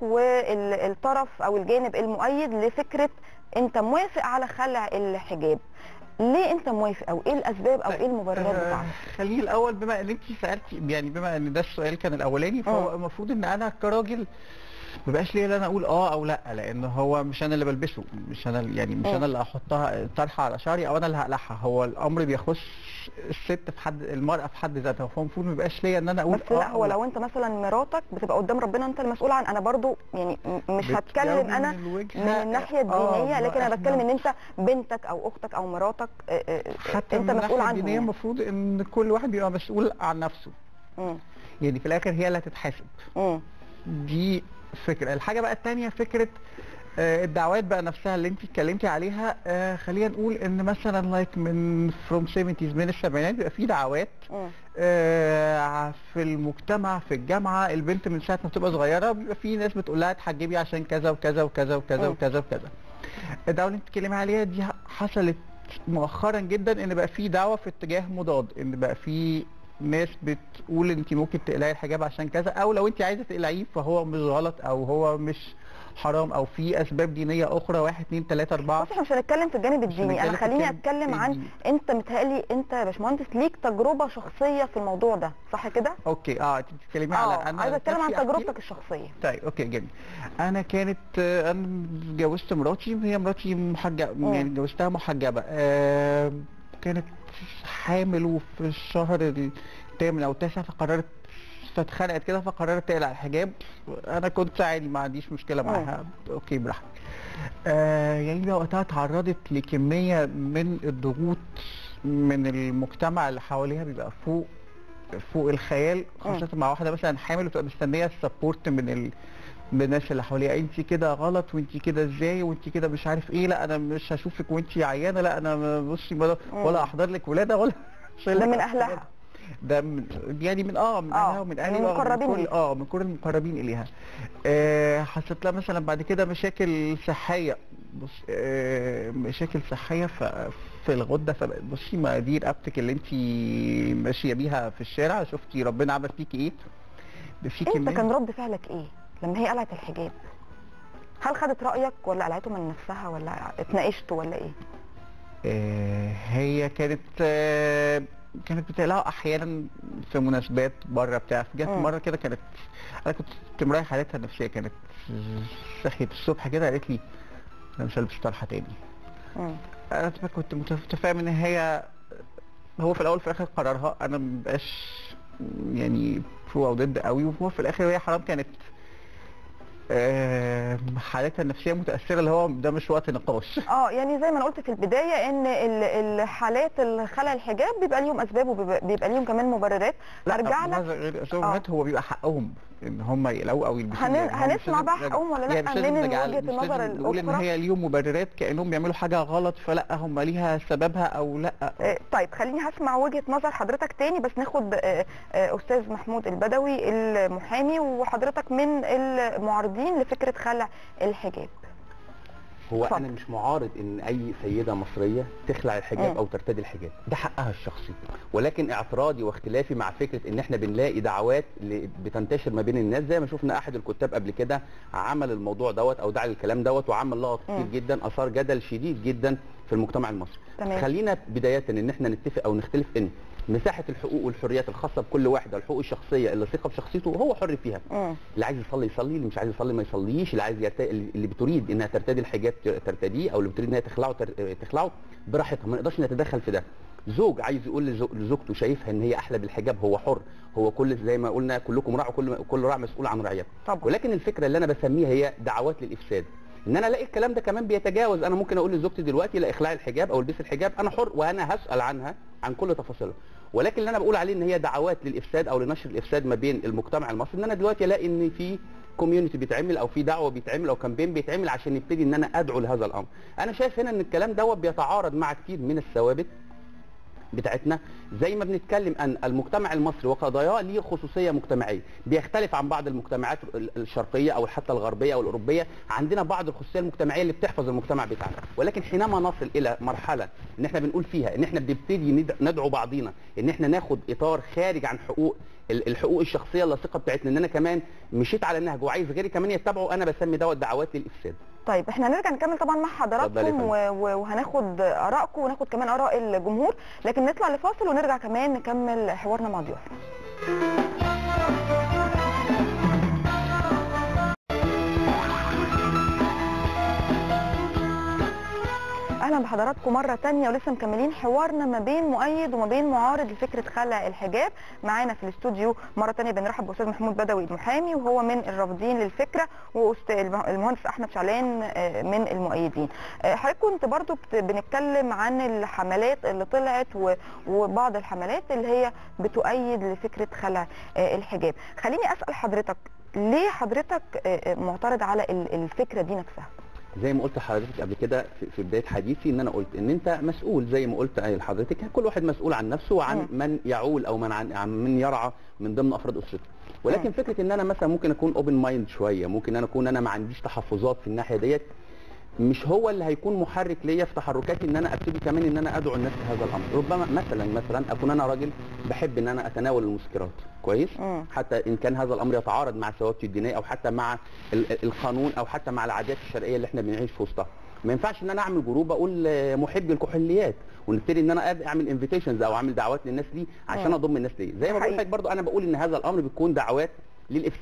والطرف او الجانب المؤيد لفكره انت موافق على خلع الحجاب ليه انت موافق او ايه الاسباب او ايه المبررات آه، بتاعتك خليني الاول بما ان انت سالتي يعني بما ان ده السؤال كان الاولاني فهو المفروض ان انا كراجل ما بقاش ليا ان انا اقول اه او لا لان هو مش انا اللي بلبسه مش انا اللي- يعني مش اه. انا اللي احطها طرحه على شعري او انا اللي هقلعها هو الامر بيخص الست في حد المراه في حد ذاتها فهو المفروض ما يبقاش ليا ان انا اقول بس اه لا أو هو لو انت مثلا مراتك بتبقى قدام ربنا انت المسؤول عن انا برضو يعني م- مش هتكلم بتجاوبي انا من الوجهة- من الناحيه آه، الدينيه ما لكن انا إحنا- بتكلم ان انت بنتك او اختك او مراتك آه، آه، حتى انت من مسؤول الناحيه عنهم الدينيه يعني. المفروض ان كل واحد بيبقى مسؤول عن نفسه مم. يعني في الاخر هي اللي هتتحاسب دي فكره الحاجه بقى التانية فكره آه، الدعوات بقى نفسها اللي انت اتكلمتي عليها آه، خلينا نقول ان مثلا لايك من فروم 70 من السبعينات بيبقى في دعوات آه، في المجتمع في الجامعه البنت من ساعه ما بتبقى صغيره بيبقى في ناس بتقول لها اتحجبي عشان كذا وكذا وكذا وكذا مم. وكذا وكذا الدعوه اللي انت بتتكلمي عليها دي حصلت مؤخرا جدا ان بقى في دعوه في اتجاه مضاد ان بقى في ناس بتقول انت ممكن تقلعي الحجاب عشان كذا او لو انت عايزه تقلعيه فهو مش غلط او هو مش حرام او في اسباب دينيه اخرى واحد اتنين تلاته اربعه بص احنا مش هنتكلم في الجانب الديني انا هنتكلم في خليني الجانب اتكلم عن انت متهيألي انت يا باشمهندس ليك تجربه شخصيه في الموضوع ده صح كده؟ اوكي اه انت بتتكلمي على اه انا عايزه اتكلم عن نفسي أحكي تجربتك الشخصيه طيب اوكي جميل انا كانت آه، انا اتجوزت مراتي هي مراتي محجبه مم. يعني اتجوزتها محجبه آه كانت حامل وفي الشهر الثامن او التاسع فقررت فاتخنقت كده فقررت تقلع الحجاب انا كنت عادي ما عنديش مشكله معاها اوكي براحتك آه يعني بقى وقتها اتعرضت لكميه من الضغوط من المجتمع اللي حواليها بيبقى فوق فوق الخيال خاصه مع واحده مثلا حامل وتبقى مستنيه السبورت من ال... من الناس اللي حواليها انت كده غلط وانت كده ازاي وانت كده مش عارف ايه لا انا مش هشوفك وانت عيانه لا انا بصي ولا, ولا احضر لك ولاده ولا ده من اهلها ده من يعني من اه من اهلها ومن اهلي من ومن المقربين كل ليها. اه من كل المقربين اليها آه حصلت لها مثلا بعد كده مشاكل صحيه بص آه مشاكل صحيه ف في الغده فبقت بصي ما دي رقبتك اللي انت ماشيه بيها في الشارع شفتي ربنا عمل فيكي ايه ده في انت كمية- كان رد فعلك ايه لما هي قلعت الحجاب هل خدت رايك ولا قلعته من نفسها ولا اتناقشتوا ولا ايه آه، هي كانت آه، كانت بتقلعه احيانا في مناسبات بره بتاع جت مم. مره كده كانت انا كنت مرايح حالتها النفسيه كانت صحيت الصبح كده قالت لي انا مش هلبس طرحه تاني مم. انا كنت متفاهم ان هي هو في الاول في الاخر قرارها انا مبقاش يعني برو او ضد قوي وهو في الاخر هي حرام كانت آه، حالتها النفسيه متاثره اللي هو ده مش وقت نقاش اه يعني زي ما انا قلت في البدايه ان ال- الحالات اللي خلع الحجاب بيبقى ليهم اسباب وبيبقى بيبقى ليهم كمان مبررات هرجع لك هذا غير أسباب هو بيبقى حقهم ان هم يقلقوا او يلبسوا هن- يعني هو مش هنسمع لازم- بقى حقهم ولا يعني لأ مش لازم من نجعل- وجهة مش النظر لازم نقول ان الأخرى. هي ليهم مبررات كانهم بيعملوا حاجه غلط فلا هم ليها سببها او لا آه، طيب خليني هسمع وجهه نظر حضرتك تاني بس ناخد آه، آه، استاذ محمود البدوي المحامي وحضرتك من المعارضين لفكره خلع الحجاب هو اتفضل. انا مش معارض ان اي سيده مصريه تخلع الحجاب مم. او ترتدي الحجاب ده حقها الشخصي ولكن اعتراضي واختلافي مع فكره ان احنا بنلاقي دعوات اللي بتنتشر ما بين الناس زي ما شفنا احد الكتاب قبل كده عمل الموضوع دوت او دعا للكلام دوت وعمل لغط كتير مم. جدا اثار جدل شديد جدا في المجتمع المصري تمام. خلينا بدايه ان احنا نتفق او نختلف ان مساحه الحقوق والحريات الخاصه بكل واحد الحقوق الشخصيه اللي ثقه بشخصيته هو حر فيها مم. اللي عايز يصلي يصلي اللي مش عايز يصلي ما يصليش اللي عايز يرت... اللي بتريد انها ترتدي الحجاب ت- ترتديه او اللي بتريد انها تخلعه تر... تخلعه براحتها ما نقدرش نتدخل في ده زوج عايز يقول لزو- لزوجته شايفها ان هي احلى بالحجاب هو حر هو كل زي ما قلنا كلكم راع وكل كل راع مسؤول عن رعيته طبعا. ولكن الفكره اللي انا بسميها هي دعوات للافساد ان انا الاقي الكلام ده كمان بيتجاوز انا ممكن اقول لزوجتي دلوقتي لا اخلاع الحجاب او البسي الحجاب انا حر وانا هسال عنها عن كل تفاصيلها ولكن اللي انا بقول عليه ان هي دعوات للافساد او لنشر الافساد ما بين المجتمع المصري ان انا دلوقتي الاقي ان في كوميونتي بيتعمل او في دعوه بيتعمل او كامبين بيتعمل عشان نبتدي ان انا ادعو لهذا الامر انا شايف هنا ان الكلام دوت بيتعارض مع كتير من الثوابت بتاعتنا زي ما بنتكلم ان المجتمع المصري وقضاياه ليه خصوصيه مجتمعيه بيختلف عن بعض المجتمعات ال- الشرقيه او حتى الغربيه او الاوروبيه عندنا بعض الخصوصيه المجتمعيه اللي بتحفظ المجتمع بتاعنا ولكن حينما نصل الى مرحله ان احنا بنقول فيها ان احنا بنبتدي ند- ندعو بعضينا ان احنا ناخد اطار خارج عن حقوق ال- الحقوق الشخصيه اللاصقه بتاعتنا ان انا كمان مشيت على النهج وعايز غيري كمان يتبعوا انا بسمي دوت دعوات للافساد طيب احنا هنرجع نكمل طبعا مع اتفضل يا حضراتكم فندم. و- و- وهناخد ارائكم وناخد كمان اراء الجمهور لكن نطلع لفاصل ونرجع كمان نكمل حوارنا مع ضيوفنا اهلا بحضراتكم مره تانية ولسه مكملين حوارنا ما بين مؤيد وما بين معارض لفكره خلع الحجاب معانا في الاستوديو مره تانية بنرحب باستاذ محمود بدوي المحامي وهو من الرافضين للفكره واستاذ المهندس احمد شعلان آه، من المؤيدين آه، حضرتك كنت برضو بت- بنتكلم عن الحملات اللي طلعت و- وبعض الحملات اللي هي بتؤيد لفكره خلع آه، الحجاب خليني اسال حضرتك ليه حضرتك آه، آه، معترض على ال- الفكره دي نفسها زي ما قلت لحضرتك قبل كده في- في بدايه حديثي ان انا قلت ان انت مسؤول زي ما قلت لحضرتك كل واحد مسؤول عن نفسه وعن مم. من يعول او من عن عن من يرعى من ضمن افراد اسرته ولكن فكره ان انا مثلا ممكن اكون اوبن مايند شويه ممكن انا اكون انا ما عنديش تحفظات في الناحيه ديت مش هو اللي هيكون محرك ليا في تحركاتي ان انا ابتدي كمان ان انا ادعو الناس لهذا الامر ربما مثلا مثلا اكون انا راجل بحب ان انا اتناول المسكرات كويس مم. حتى ان كان هذا الامر يتعارض مع ثوابتي الدينيه او حتى مع ال- ال- القانون او حتى مع العادات الشرعيه اللي احنا بنعيش في وسطها ما ينفعش ان انا اعمل جروب اقول آه، محب الكحوليات ونبتدي ان انا أب- اعمل انفيتيشنز او اعمل دعوات للناس دي عشان مم. اضم الناس ليه زي ما بقول حقيقي. لحضرتك برضو انا بقول ان هذا الامر بيكون دعوات للافساد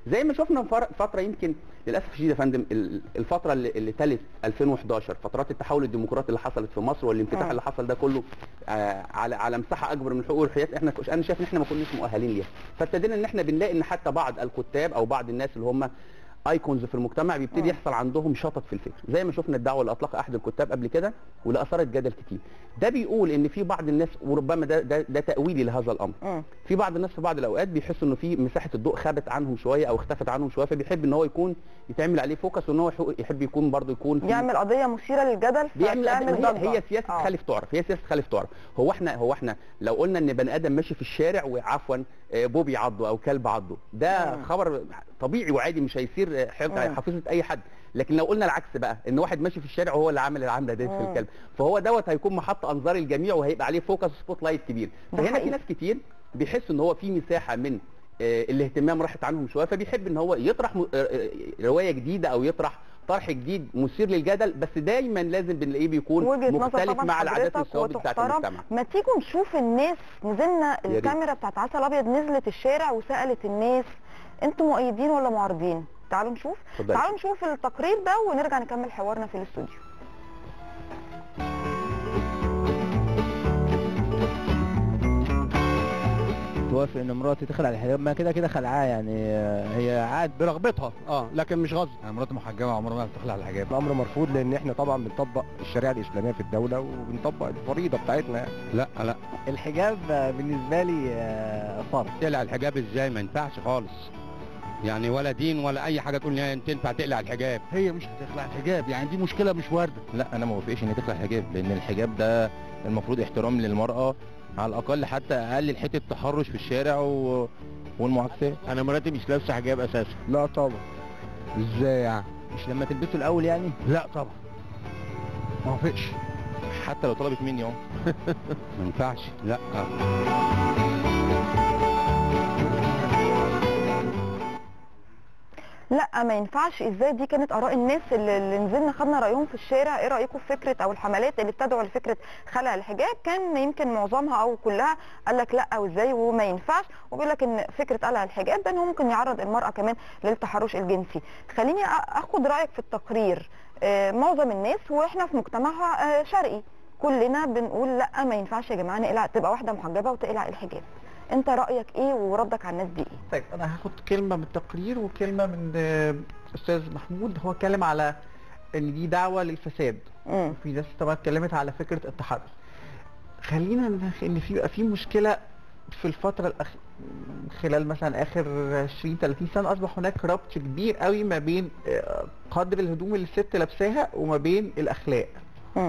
زي ما شفنا فر- فتره يمكن للاسف الشديد يا فندم ال- الفتره اللي, اللي تلت 2011 فترات التحول الديمقراطي اللي حصلت في مصر والانفتاح مم. اللي حصل ده كله آه على على مساحه اكبر من الحقوق والحريات احنا كش- انا شايف ان احنا ما كناش مؤهلين ليها فابتدينا ان احنا بنلاقي ان حتى بعض الكتاب او بعض الناس اللي هم ايكونز في المجتمع بيبتدي مم. يحصل عندهم شطط في الفكر زي ما شفنا الدعوه اللي اطلقها احد الكتاب قبل كده واللي اثارت جدل كتير ده بيقول ان في بعض الناس وربما ده ده, ده تاويلي لهذا الامر مم. في بعض الناس في بعض الاوقات بيحسوا انه في مساحه الضوء خابت عنهم شويه او اختفت عنهم شويه فبيحب ان هو يكون يتعمل عليه فوكس وان هو يحو- يحب يكون برضه يكون في يعمل قضيه مثيره للجدل بيعمل فتعمل هي, ضجة. هي سياسه آه. خالف تعرف هي سياسه خالف تعرف هو احنا هو احنا لو قلنا ان بني ادم ماشي في الشارع وعفوا آه، بوبي عضه او كلب عضه ده مم. خبر طبيعي وعادي مش هيصير آه، حف- مم. حافظه اي حد لكن لو قلنا العكس بقى ان واحد ماشي في الشارع وهو اللي عامل العمله دي في مم. الكلب فهو دوت هيكون محط انظار الجميع وهيبقى عليه فوكس سبوت لايت كبير ده فهنا في حقيقي. ناس كتير بيحسوا ان هو في مساحه من آه، الاهتمام راحت عنهم شويه فبيحب ان هو يطرح م- آه، آه، روايه جديده او يطرح طرح جديد مثير للجدل بس دايما لازم بنلاقيه بيكون وجهه نظر مختلف طبعا مع العادات حضرتك والثوابت بتاعت وتحترم. المجتمع ما تيجوا نشوف الناس نزلنا يا ريت. الكاميرا بتاعت عسل ابيض نزلت الشارع وسالت الناس انتوا مؤيدين ولا معارضين تعالوا نشوف اتفضلي. تعالوا نشوف التقرير ده ونرجع نكمل حوارنا في الاستوديو توافق ان مراتي تخلع الحجاب ما كده كده خلعاه يعني آه، هي عاد برغبتها اه لكن مش غصب انا مراتي محجبه عمرها ما بتخلع الحجاب الامر مرفوض لان احنا طبعا بنطبق الشريعه الاسلاميه في الدوله وبنطبق الفريضه بتاعتنا يعني. لا لا الحجاب آه، بالنسبه لي آه، فرض تقلع الحجاب ازاي ما ينفعش خالص يعني ولا دين ولا اي حاجه تقول لي انت تنفع تقلع الحجاب هي مش هتخلع الحجاب يعني دي مشكله مش وارده لا انا ما وافقش ان تخلع الحجاب لان الحجاب ده المفروض احترام للمراه على الاقل حتى اقل حته تحرش في الشارع و... والمعاكسات انا مراتي مش لابسه حجاب اساسا لا طبعا ازاي يعني مش لما تلبسه الاول يعني لا طبعا ما وافقش حتى لو طلبت مني اهو ما ينفعش لا لا ما ينفعش ازاي دي كانت اراء الناس اللي اللي نزلنا خدنا رايهم في الشارع ايه رايكم في فكره او الحملات اللي بتدعو لفكره خلع الحجاب كان يمكن معظمها او كلها قال لك لا وازاي وما ينفعش وبيقول لك ان فكره قلع الحجاب ده ان هو ممكن يعرض المراه كمان للتحرش الجنسي خليني أ- اخد رايك في التقرير آه، معظم الناس واحنا في مجتمعها آه، شرقي كلنا بنقول لا ما ينفعش يا جماعه نقلع تبقى واحده محجبه وتقلع الحجاب انت رايك ايه وردك على الناس دي ايه طيب انا هاخد كلمه من التقرير وكلمه من آه، استاذ محمود هو اتكلم على ان دي دعوه للفساد مم. في ناس طبعا اتكلمت على فكره التحرش خلينا نخ- ان في يبقى في مشكله في الفتره الأخ... خلال مثلا اخر 20 30 سنه اصبح هناك ربط كبير قوي ما بين آه، قدر الهدوم اللي الست لابساها وما بين الاخلاق مم.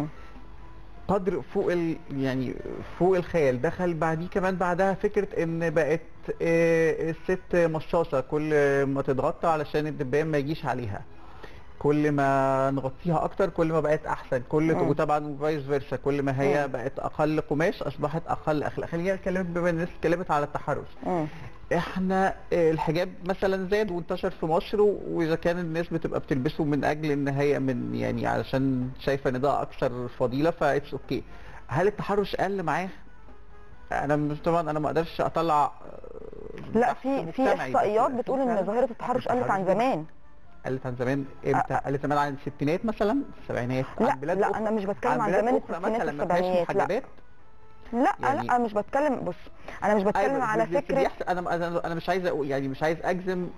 قدر فوق ال... يعني فوق الخيال دخل بعديه كمان بعدها فكره ان بقت آه، الست مشاشه كل ما تتغطى علشان الدبان ما يجيش عليها كل ما نغطيها اكتر كل ما بقت احسن كل مم. وطبعا فايس فيرسا كل ما هي مم. بقت اقل قماش اصبحت اقل اخلاق خلينا نتكلم بما إن الناس اتكلمت على التحرش مم. احنا آه، الحجاب مثلا زاد وانتشر في مصر و- واذا كان الناس بتبقى بتلبسه من اجل ان هي من يعني علشان شايفه ان ده اكثر فضيله فايتس اوكي هل التحرش قل معاه انا مش طبعا انا ما اقدرش اطلع آه، لا بحث في في مجتمعي، بس احصائيات في بتقول ان فعلاً ظاهره التحرش قلت عن التحرش زمان قلت عن زمان امتى قلت زمان عن الستينات مثلا السبعينات لا عن بلاد لا أخرى. انا مش بتكلم عن بلاد زمان أخرى الستينات مثلا ما فيهاش والسبعينات لا محجبات لا يعني- لا مش بتكلم بص انا مش بتكلم أيوة، على بس- بس فكره بيحصل- انا انا انا مش عايز أقول يعني مش عايز اجزم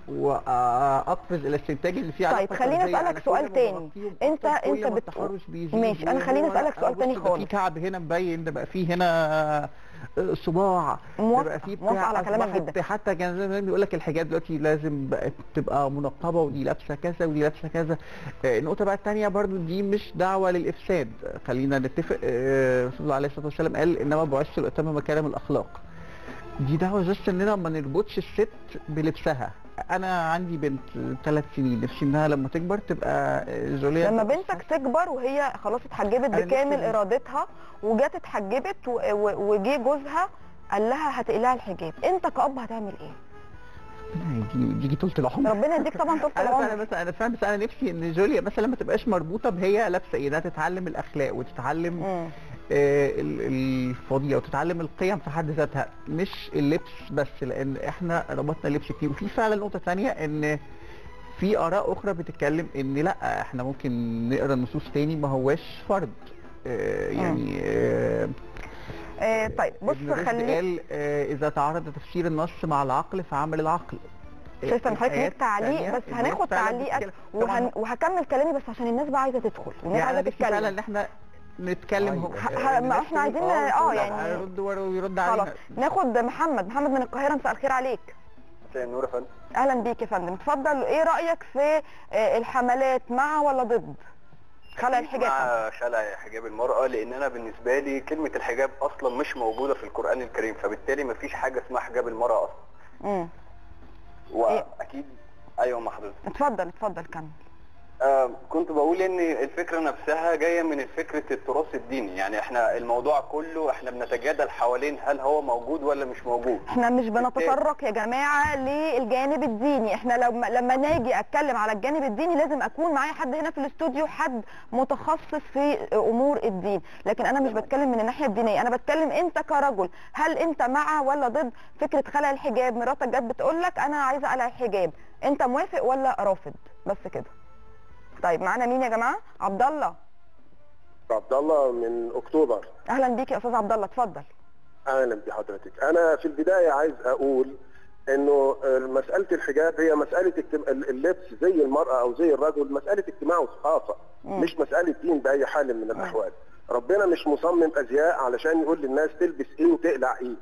واقفز الى استنتاج اللي فيه طيب علاقة خليني فردية. اسالك أنا سؤال كل ما تاني بغطيهم انت أكتر، كل انت ما بتقول التحرش بيزيد ماشي انا خليني وهو- اسالك سؤال بص، تاني ده في خالص كعب هنا مبين ده بقى فيه هنا آه، صباع ده موافقة- بقى فيه موافقة على كلامك أصبحت جدا. حتى كان زمان بيقول لك الحاجات دلوقتي لازم بقت تبقى منقبه ودي لابسه كذا ودي لابسه كذا آه، النقطه بقى الثانيه برضو دي مش دعوه للافساد خلينا نتفق آه، رسول الله عليه الصلاه والسلام قال انما بعثت لاتمم مكارم الاخلاق دي دعوه جاست اننا ما نربطش الست بلبسها انا عندي بنت ثلاث سنين نفسي انها لما تكبر تبقى جوليا لما بنتك تكبر وهي خلاص اتحجبت أنا بكامل نفسي- ارادتها وجت اتحجبت و- و- وجه جوزها قال لها هتقلعي الحجاب انت كأب هتعمل ايه يجي يجي طولة العمر ربنا يديك طبعا طولة انا العمر. فعلا بس انا فاهم بس انا نفسي ان جوليا مثلا ما تبقاش مربوطه بهي لابسه ايه ده تتعلم الاخلاق وتتعلم آه ال- الفضيله وتتعلم القيم في حد ذاتها مش اللبس بس لان احنا ربطنا لبس كتير وفي فعلا نقطه ثانيه ان في اراء اخرى بتتكلم ان لا احنا ممكن نقرا نصوص تاني ما هواش فرض آه يعني آه آه طيب بص ابن رشد خلي قال آه اذا تعارض تفسير النص مع العقل فعمل العقل شايفه ان حضرتك الآيات ليك تعليق التانية بس الناس هناخد فعلا تعليقك بتتكلم. وهن... وهكمل كلامي بس عشان الناس بقى عايزه تدخل الناس يعني عايزه نفسي فعلا تتكلم ان احنا نتكلم هو ه- ه- ما احنا عايزين اه يعني يرد ورا ويرد خلاص علينا ناخد محمد محمد من القاهره مساء الخير عليك مساء النور يا فندم اهلا بيك يا فندم اتفضل ايه رايك في آه، الحملات مع ولا ضد خلع الحجاب مع خلع حجاب المرأة لأن أنا بالنسبة لي كلمة الحجاب أصلا مش موجودة في القرآن الكريم فبالتالي مفيش حاجة اسمها حجاب المرأة أصلا امم وأكيد أيوة مع حضرتك اتفضل اتفضل كمل آه كنت بقول ان الفكره نفسها جايه من فكره التراث الديني يعني احنا الموضوع كله احنا بنتجادل حوالين هل هو موجود ولا مش موجود احنا مش بنتطرق يا جماعه للجانب الديني احنا لما لما ناجي اتكلم على الجانب الديني لازم اكون معايا حد هنا في الاستوديو حد متخصص في امور الدين لكن انا مش بتكلم من الناحيه الدينيه انا بتكلم انت كرجل هل انت مع ولا ضد فكره خلع الحجاب مراتك جت بتقول لك انا عايزه اقلع الحجاب انت موافق ولا رافض بس كده طيب معانا مين يا جماعه عبد الله عبد الله من اكتوبر اهلا بيك يا استاذ عبد الله اتفضل اهلا بحضرتك انا في البدايه عايز اقول انه مساله الحجاب هي مساله اجتم- اللبس زي المراه او زي الرجل مساله اجتماع وثقافه مم. مش مساله دين باي حال من الاحوال ربنا مش مصمم ازياء علشان يقول للناس تلبس ايه وتقلع ايه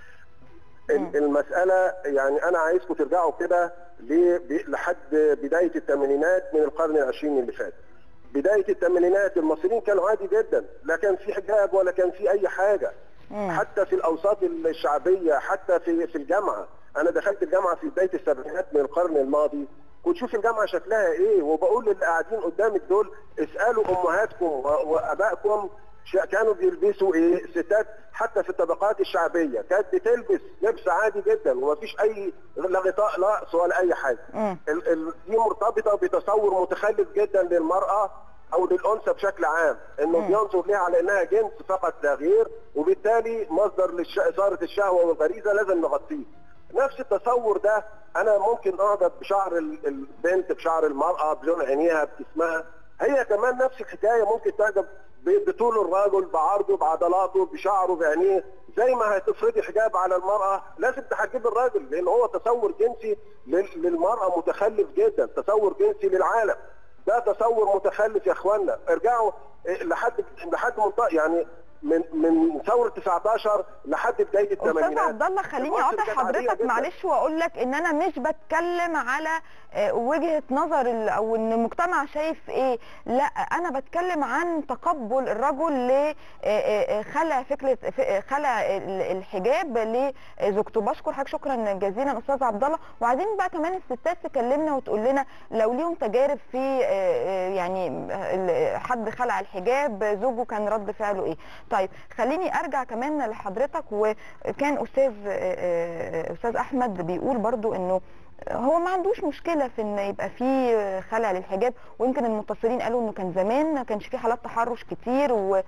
ال- المساله يعني انا عايزكم ترجعوا كده ل- ب- لحد بدايه الثمانينات من القرن العشرين اللي فات بدايه الثمانينات المصريين كانوا عادي جدا لا كان في حجاب ولا كان في اي حاجه حتى في الاوساط الشعبيه حتى في في الجامعه انا دخلت الجامعه في بدايه السبعينات من القرن الماضي كنت شوف الجامعه شكلها ايه وبقول للي قاعدين قدامك دول اسالوا امهاتكم و- وابائكم ش- كانوا بيلبسوا ايه ستات حتى في الطبقات الشعبيه كانت بتلبس لبس عادي جدا ومفيش اي لا غطاء رأس ولا اي حاجه ال- ال- دي مرتبطه بتتصور متخلف جدا للمراه او للانثى بشكل عام انه بينظر لها على انها جنس فقط لا غير وبالتالي مصدر للش- اثاره الشهوه والغريزه لازم نغطيه نفس التصور ده انا ممكن اعجب بشعر ال- البنت بشعر المراه بلون عينيها بجسمها هي كمان نفس الحكايه ممكن تعجب ب- بطول الرجل بعرضه بعضلاته بشعره بعينيه زي ما هتفرضي حجاب على المراه لازم تحجبي الراجل لان هو تصور جنسي لل- للمراه متخلف جدا تصور جنسي للعالم ده تصور متخلف يا اخوانا ارجعوا إيه، لحد لحد منطقه يعني من من ثوره 19 لحد بدايه استاذ الثمانينات عبد الله خليني مصر اقاطع كانت عادية حضرتك جداً. معلش واقول لك ان انا مش بتكلم على آه، وجهه نظر ال- او ان المجتمع شايف ايه لا انا بتكلم عن تقبل الرجل لخلع فكره ف- خلع ال- الحجاب لزوجته بشكر حضرتك شكرا جزيلا استاذ عبد الله وعايزين بقى كمان الستات تكلمنا وتقول لنا لو ليهم تجارب في آه، آه، يعني ال- حد خلع الحجاب زوجه كان رد فعله ايه طيب خليني ارجع كمان لحضرتك وكان استاذ آه، آه، استاذ احمد بيقول برضو انه هو ما عندوش مشكله في ان يبقى في خلع للحجاب ويمكن المتصلين قالوا انه كان زمان ما كانش في حالات تحرش كتير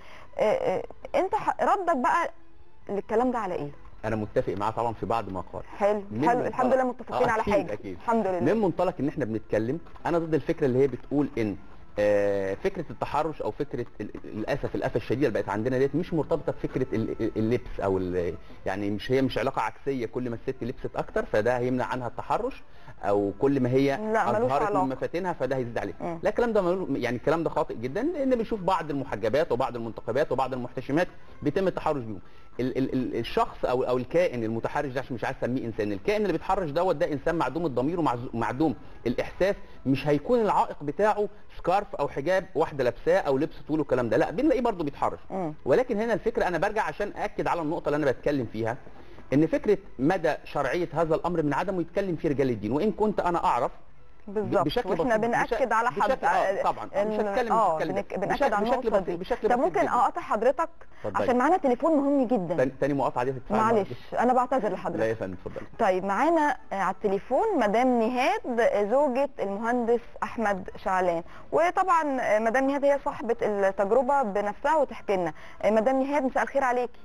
وانت ردك بقى للكلام ده على ايه انا متفق معاه طبعا في بعض ما قال حلو من حلو منطلق- الحمد لله متفقين آه، على أكيد حاجه أكيد. الحمد لله من منطلق ان احنا بنتكلم انا ضد الفكره اللي هي بتقول ان آه، فكره التحرش او فكره ال- للاسف الافه الشديده اللي بقت عندنا ديت مش مرتبطه بفكره ال- اللبس او ال- يعني مش هي مش علاقه عكسيه كل ما الست لبست اكتر فده هيمنع عنها التحرش او كل ما هي لا، ملوش اظهرت علاقة. من مفاتنها فده هيزيد عليه لا الكلام ده ملو- يعني الكلام ده خاطئ جدا لان بنشوف بعض المحجبات وبعض المنتقبات وبعض المحتشمات بيتم التحرش بيهم ال ال ال الشخص او او الكائن المتحرش ده عشان مش عايز اسميه انسان الكائن اللي بيتحرش دوت ده انسان معدوم الضمير ومعدوم الاحساس مش هيكون العائق بتاعه سكارف او حجاب واحده لابساه او لبس طول والكلام ده لا بنلاقيه برضه بيتحرش ولكن هنا الفكره انا برجع عشان اكد على النقطه اللي انا بتكلم فيها ان فكره مدى شرعيه هذا الامر من عدمه يتكلم فيه رجال الدين وان كنت انا اعرف بالظبط بشكل واحنا بسيط. بنأكد بش- على حد بشكل اه طبعا آه، مش ال- هتكلم اه مش هتكلم بنك- بشكل- بنأكد على بشكل النقطة بسيط- دي بشكل طب بسيط ممكن جداً. اقاطع حضرتك اتفضلي. عشان معانا تليفون مهم جدا تاني, تاني مقاطعه دي هتدفع معلش انا بعتذر لحضرتك لا يا فندم اتفضل طيب معانا آه، على التليفون مدام نهاد آه، زوجة المهندس أحمد شعلان وطبعا آه، مدام نهاد هي صاحبة التجربة بنفسها وتحكي لنا آه، مدام نهاد مساء الخير عليكي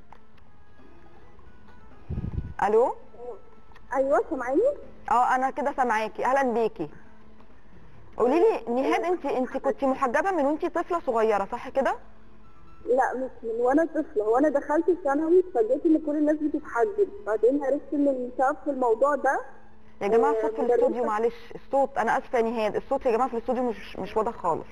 ألو ايوه سامعيني اه أنا كده سامعاكي أهلا بيكي قولي لي نهاد انت انت كنت محجبة من وانت طفلة صغيرة صح كده؟ لا مش من وانا طفله وانا دخلت الثانوي اتفاجئت ان كل الناس بتتحجب بعدين عرفت ان السبب في الموضوع ده يا جماعة آه، الصوت في مدرسة- الاستوديو معلش الصوت أنا آسفة يا نهاد الصوت يا جماعة في الاستوديو مش مش واضح خالص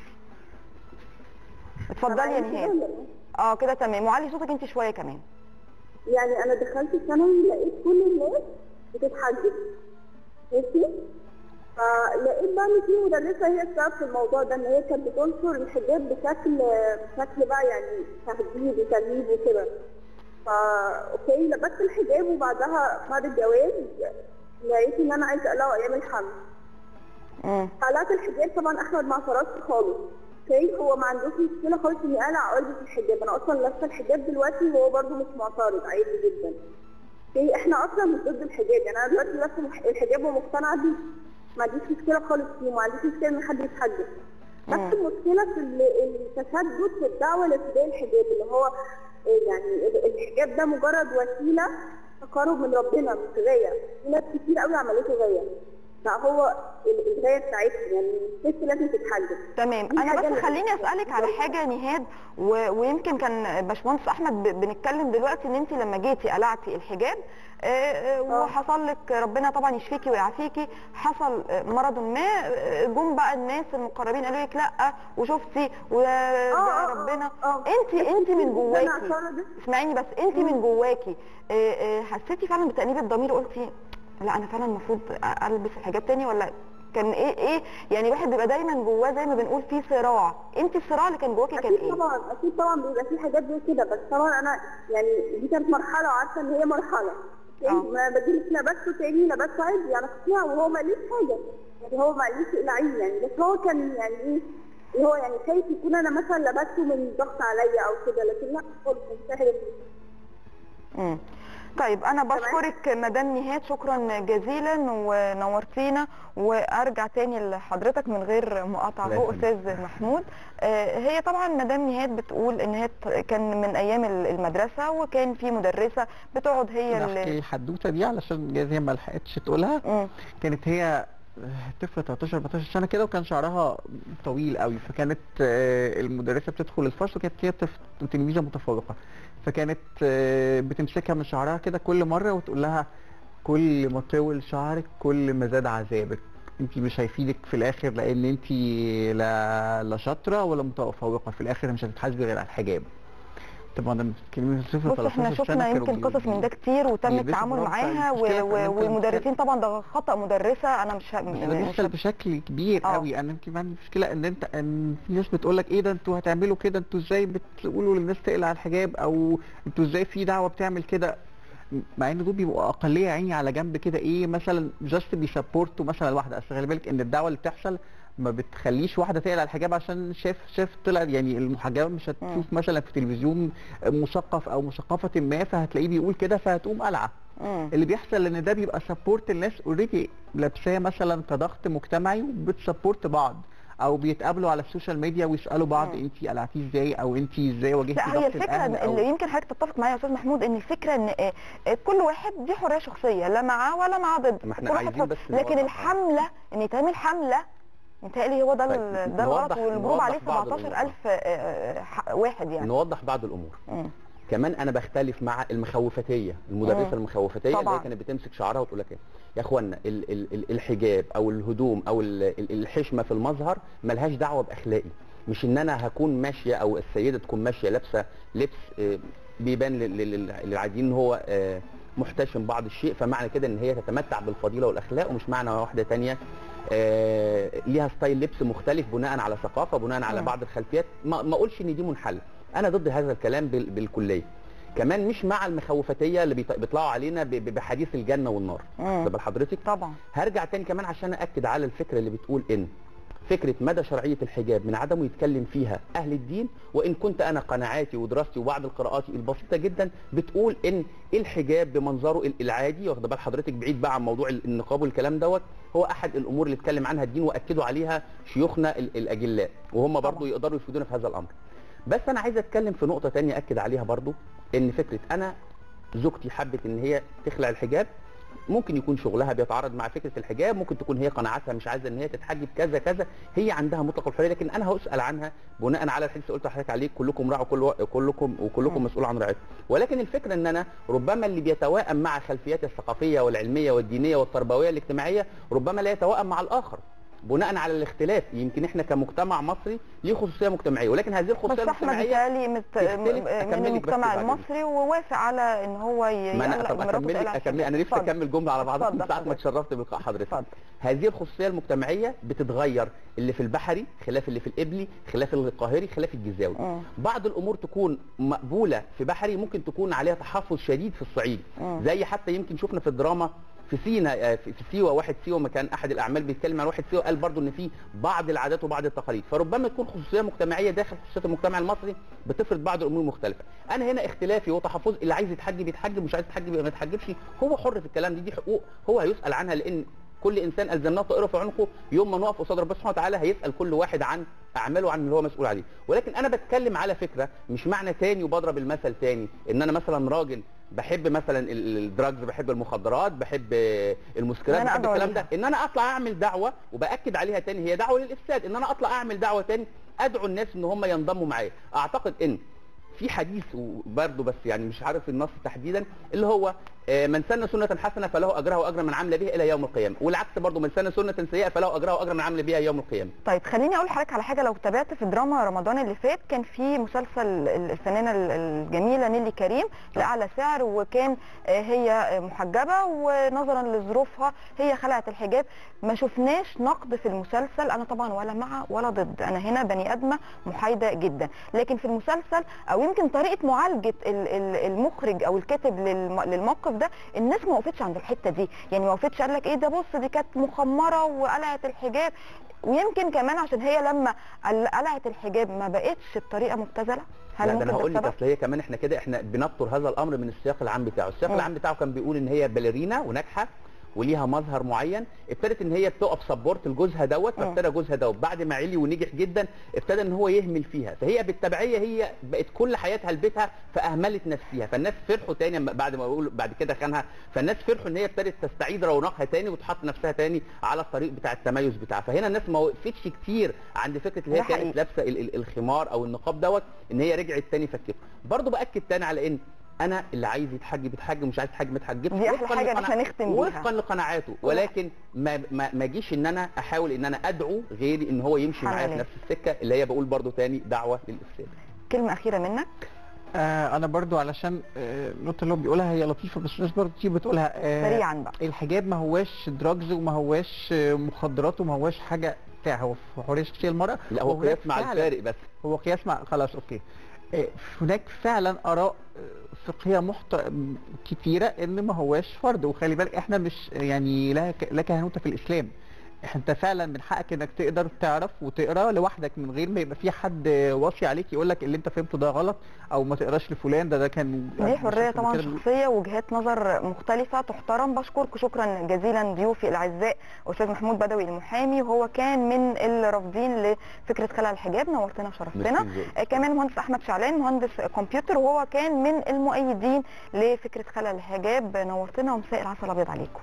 اتفضلي يا نهاد اه كده تمام وعلي صوتك انت شوية كمان يعني انا دخلت الثانوي لقيت كل الناس بتتحجب ماشي فلقيت بقى ان في مدرسه هي السبب في الموضوع ده ان هي كانت بتنشر الحجاب بشكل بشكل بقى يعني تهديد وتلميذ وكده فا اوكي لبست الحجاب وبعدها بعد الجواز لقيت ان انا عايزه اقلعه ايام الحمل قلعت الحجاب طبعا احمد ما اعترضش خالص اوكي هو ما عندوش مشكله خالص اني اقلع او البس الحجاب انا اصلا لابسه الحجاب دلوقتي وهو برده مش معترض عادي جدا اوكي احنا اصلا مش ضد الحجاب يعني انا دلوقتي لابسه الح- الحجاب ومقتنعه بيه ما عنديش مشكله خالص فيه وما عنديش مشكله ان حد يتحجب بس المشكله في ال- التشدد في الدعوه لارتداء الحجاب اللي هو إيه يعني ال- الحجاب ده مجرد وسيله تقرب من ربنا مش غايه في ناس كتير قوي عملته غايه فهو ال- الغايه بتاعتهم يعني الست لازم تتحجب تمام دي انا حاجة بس اللي- خليني اسالك على حاجه يا نهاد و... ويمكن كان باشمهندس احمد ب... بنتكلم دلوقتي ان انت لما جيتي قلعتي الحجاب آه، آه، وحصل لك ربنا طبعا يشفيكي ويعافيكي حصل آه، مرض ما آه، جم بقى الناس المقربين قالوا لك لا وشفتي وده ربنا انت انت من جواكي اسمعيني بس انت من جواكي آه، آه، حسيتي فعلا بتأنيب الضمير قلتي لا انا فعلا المفروض البس الحجاب تاني ولا كان ايه ايه يعني الواحد بيبقى دايما جواه زي ما بنقول في صراع انت الصراع اللي كان جواكي كان اكيد ايه طبعا اكيد طبعا بيبقى في حاجات زي كده بس طبعا انا يعني دي كانت مرحله وعارفه ان هي مرحله أوكي؟ ما بديلك لبسته تاني لبسته عادي يعني اقنعه وهو ما قاليش حاجه يعني هو ما قاليش اقلعيه يعني بس هو كان يعني ايه اللي هو يعني خايف يكون انا مثلا لبسته من ضغط عليا او كده لكن لا خالص مش حاجه مم. طيب انا بشكرك مدام نهاد شكرا جزيلا ونورتينا وارجع تاني لحضرتك من غير مقاطعه لا هو يهمك. استاذ محمود آه، هي طبعا مدام نهاد بتقول ان هي ت- كان من ايام المدرسه وكان في مدرسه بتقعد هي نحكي اللي الحدوته دي علشان جايز هي ما لحقتش تقولها كانت هي طفله 13 14 سنه كده وكان شعرها طويل قوي فكانت آه، المدرسه بتدخل الفصل وكانت هي طفل تلميذه متفوقه فكانت آه، بتمسكها من شعرها كده كل مره وتقول لها كل ما طول شعرك كل ما زاد عذابك انت مش هيفيدك في الاخر لان انت لا لا شاطره ولا متفوقه في الاخر مش هتتحاسبي غير على الحجاب طبعا ده كلمه صفر بص احنا شفنا يمكن قصص من ده كتير وتم بيلبسوا التعامل برافو معاها و- فعلا. و- المشكلة كمان والمدرسين طبعا ده خطا مدرسه انا مش ه- ده مش بيحصل بشكل كبير قوي انا يمكن عندي مشكله ان انت ان في ناس بتقول لك ايه ده انتوا هتعملوا كده انتوا ازاي بتقولوا للناس تقلع الحجاب او انتوا ازاي في دعوه بتعمل كده مع ان دول بيبقوا اقليه يا عيني على جنب كده ايه مثلا جاست بيسبورتوا مثلا الواحده اصل خلي بالك ان الدعوه اللي بتحصل ما بتخليش واحده تقلع الحجاب عشان شاف شاف طلع يعني المحجبه مش هتشوف مثلا في تلفزيون مثقف او مثقفه ما فهتلاقيه بيقول كده فهتقوم قلعه اللي بيحصل ان ده بيبقى سبورت الناس اوريدي لابساه مثلا كضغط مجتمعي وبتسبورت بعض او بيتقابلوا على السوشيال ميديا ويسالوا بعض انت قلعتيه ازاي او انت ازاي واجهتي لا هي ضغط الفكره الاهل إن- او اللي يمكن حضرتك تتفق معايا يا استاذ محمود ان الفكره ان آه، آه، كل واحد دي حريه شخصيه لا معاه ولا مع ضد ما احنا كل واحد عايزين حر. بس لكن نوضح الحمله ان يتعمل حمله متهيألي هو ده ال- ده الغلط نوضح- والجروب نوضح عليه بعض 17000 آه، آه، ح- واحد يعني نوضح بعض الامور مم. كمان انا بختلف مع المخوفتيه المدرسه مم. المخوفتيه اللي طبعاً. هي كانت بتمسك شعرها وتقول لك ايه يا اخوانا ال ال ال الحجاب او الهدوم او ال ال الحشمه في المظهر ملهاش دعوه باخلاقي مش ان انا هكون ماشيه او السيده تكون ماشيه لابسه لبس آه، بيبان لل- لل- للعاديين ان هو آه، محتشم بعض الشيء فمعنى كده ان هي تتمتع بالفضيله والاخلاق ومش معنى واحده تانية آه، ليها ستايل لبس مختلف بناء على ثقافه بناء على مم. بعض الخلفيات ما ما اقولش ان دي منحله انا ضد هذا الكلام بال- بالكليه كمان مش مع المخوفتيه اللي بيط- بيطلعوا علينا ب- ب- بحديث الجنه والنار مم. واخد بال حضرتك طبعا هرجع تاني كمان عشان اكد على الفكره اللي بتقول ان فكره مدى شرعيه الحجاب من عدمه يتكلم فيها اهل الدين وان كنت انا قناعاتي ودراستي وبعض القراءات البسيطه جدا بتقول ان الحجاب بمنظره ال- العادي واخد بال حضرتك بعيد بقى عن موضوع ال- النقاب والكلام دوت هو احد الامور اللي اتكلم عنها الدين واكدوا عليها شيوخنا ال- الاجلاء وهم برضو يقدروا يفيدونا في هذا الامر بس انا عايز اتكلم في نقطه تانية اكد عليها برضو ان فكره انا زوجتي حبت ان هي تخلع الحجاب ممكن يكون شغلها بيتعارض مع فكره الحجاب ممكن تكون هي قناعاتها مش عايزه ان هي تتحجب كذا كذا هي عندها مطلق الحريه لكن انا هسال عنها بناء على الحديث اللي قلت لحضرتك عليه كلكم راع وكل كلكم وكلكم مسؤول عن رعيته ولكن الفكره ان انا ربما اللي بيتوائم مع خلفياتي الثقافيه والعلميه والدينيه والتربويه والاجتماعيه ربما لا يتوائم مع الاخر بناء على الاختلاف يمكن احنا كمجتمع مصري ليه خصوصيه مجتمعيه ولكن هذه الخصوصيه بس احمد المجتمعيه بيتهيألي مت... تختلف. من أكمل لك بس المجتمع بعدين. المصري ووافق على ان هو ي- ما انا يقلق طب مراته اكمل تقلع لك اكمل الحجاب. انا نفسي اتفضل. اكمل جمله على بعضها اتفضل من ساعه ما حضرتك. اتشرفت بلقاء حضرتك هذه الخصوصيه المجتمعيه بتتغير اللي في البحري خلاف اللي في القبلي خلاف القاهري خلاف الجزاوي مم. بعض الامور تكون مقبوله في بحري ممكن تكون عليها تحفظ شديد في الصعيد مم. زي حتى يمكن شفنا في الدراما في سينا آه، في في سيوه واحد سيوه ما كان احد الاعمال بيتكلم عن واحد سيوه قال برضو ان في بعض العادات وبعض التقاليد فربما تكون خصوصيه مجتمعيه داخل خصوصيه المجتمع المصري بتفرض بعض الامور المختلفه انا هنا اختلافي وتحفظ اللي عايز يتحجب يتحجب مش عايز يتحجب يبقى ما يتحجبش هو حر في الكلام دي دي حقوق هو هيسال عنها لان كل انسان الزمناه طائره في عنقه يوم ما نقف قصاد ربنا سبحانه وتعالى هيسال كل واحد عن اعماله عن اللي هو مسؤول عليه ولكن انا بتكلم على فكره مش معنى تاني وبضرب المثل تاني ان انا مثلا راجل بحب مثلا ال- الدراجز بحب المخدرات بحب آه، المسكرات إن أنا بحب أدعو الكلام ليها. ده ان انا اطلع اعمل دعوه وباكد عليها تاني هي دعوه للافساد ان انا اطلع اعمل دعوه تاني ادعو الناس ان هم ينضموا معايا اعتقد ان في حديث وبرضه بس يعني مش عارف النص تحديدا اللي هو آه، من سن سنة حسنة فله أجرها وأجر من عمل بها إلى يوم القيامة والعكس برضه من سن سنة سيئة فله أجرها وأجر من عمل بها يوم القيامة طيب خليني اقول لحضرتك على حاجه لو تابعت في دراما رمضان اللي فات كان في مسلسل الفنانه الجميله نيلي كريم لاعلى سعر وكان آه، هي آه، محجبه ونظرا لظروفها هي خلعت الحجاب ما شفناش نقد في المسلسل انا طبعا ولا مع ولا ضد انا هنا بني ادمه محايده جدا لكن في المسلسل او يمكن طريقه معالجه ال- ال- المخرج او الكاتب للم- للموقف ده الناس ما وقفتش عند الحته دي يعني ما وقفتش قال لك ايه ده بص دي كانت مخمره وقلعت الحجاب ويمكن كمان عشان هي لما قل- قلعت الحجاب ما بقتش بطريقه مبتذله هل لا ده ممكن انا ده هقول لك السبب؟ اصل هي كمان احنا كده احنا بنبطر هذا الامر من السياق العام بتاعه، السياق مم. العام بتاعه كان بيقول ان هي باليرينا وناجحه وليها مظهر معين ابتدت ان هي بتقف سبورت لجوزها دوت فابتدى جوزها دوت بعد ما علي ونجح جدا ابتدى ان هو يهمل فيها فهي بالتبعيه هي بقت كل حياتها لبيتها فاهملت نفسها فالناس فرحوا تاني أما بعد ما بقول بعد كده خانها فالناس فرحوا ان هي ابتدت تستعيد رونقها تاني وتحط نفسها تاني على الطريق بتاع التميز بتاعها فهنا الناس ما وقفتش كتير عند فكره ان هي ده حقيقي. كانت لابسه ال- ال- الخمار او النقاب دوت ان هي رجعت تاني فكته برضه باكد تاني على ان انا اللي عايز يتحجب يتحجب مش عايز يتحجب ما يتحجبش دي أحلى وفقاً حاجة إن لقناع- إحنا نختم بيها. وفقا لقناعاته ولكن ما ما ما اجيش ان انا احاول ان انا ادعو غيري ان هو يمشي معايا في حملات. نفس السكه اللي هي بقول برضه تاني دعوه للافساد كلمه اخيره منك آه انا برضو علشان آه، النقطه اللي هو بيقولها هي لطيفه بس الناس برضو تيجي بتقولها آه سريعاً بقى. الحجاب ما هواش دراجز وما هواش آه، مخدرات وما هواش حاجه بتاع هو في حريه شخصيه المراه لا هو وهناك قياس مع فعلاً- الفارق بس هو قياس مع خلاص اوكي آه، هناك فعلا اراء آه، فقهيه محت... كتيره ان ما هواش فرض وخلي بالك احنا مش يعني لا ك- لا كهنوته في الاسلام انت فعلا من حقك انك تقدر تعرف وتقرا لوحدك من غير ما يبقى في حد واصي عليك يقول لك اللي انت فهمته ده غلط او ما تقراش لفلان ده ده كان دي حريه طبعا كده شخصيه وجهات نظر مختلفه تحترم بشكرك شكرا جزيلا ضيوفي الاعزاء استاذ محمود بدوي المحامي وهو كان من الرافضين لفكره خلع الحجاب نورتنا وشرفتنا ميرسي ذوقك. آه، كمان مهندس احمد شعلان مهندس كمبيوتر وهو كان من المؤيدين لفكره خلع الحجاب نورتنا ومساء العسل الابيض عليكم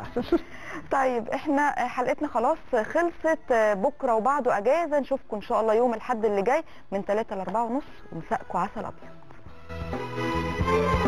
طيب احنا حلقتنا خلاص خلصت بكره وبعده اجازه نشوفكم ان شاء الله يوم الاحد اللي جاي من 3 ل 4 ونص ومساءكم عسل ابيض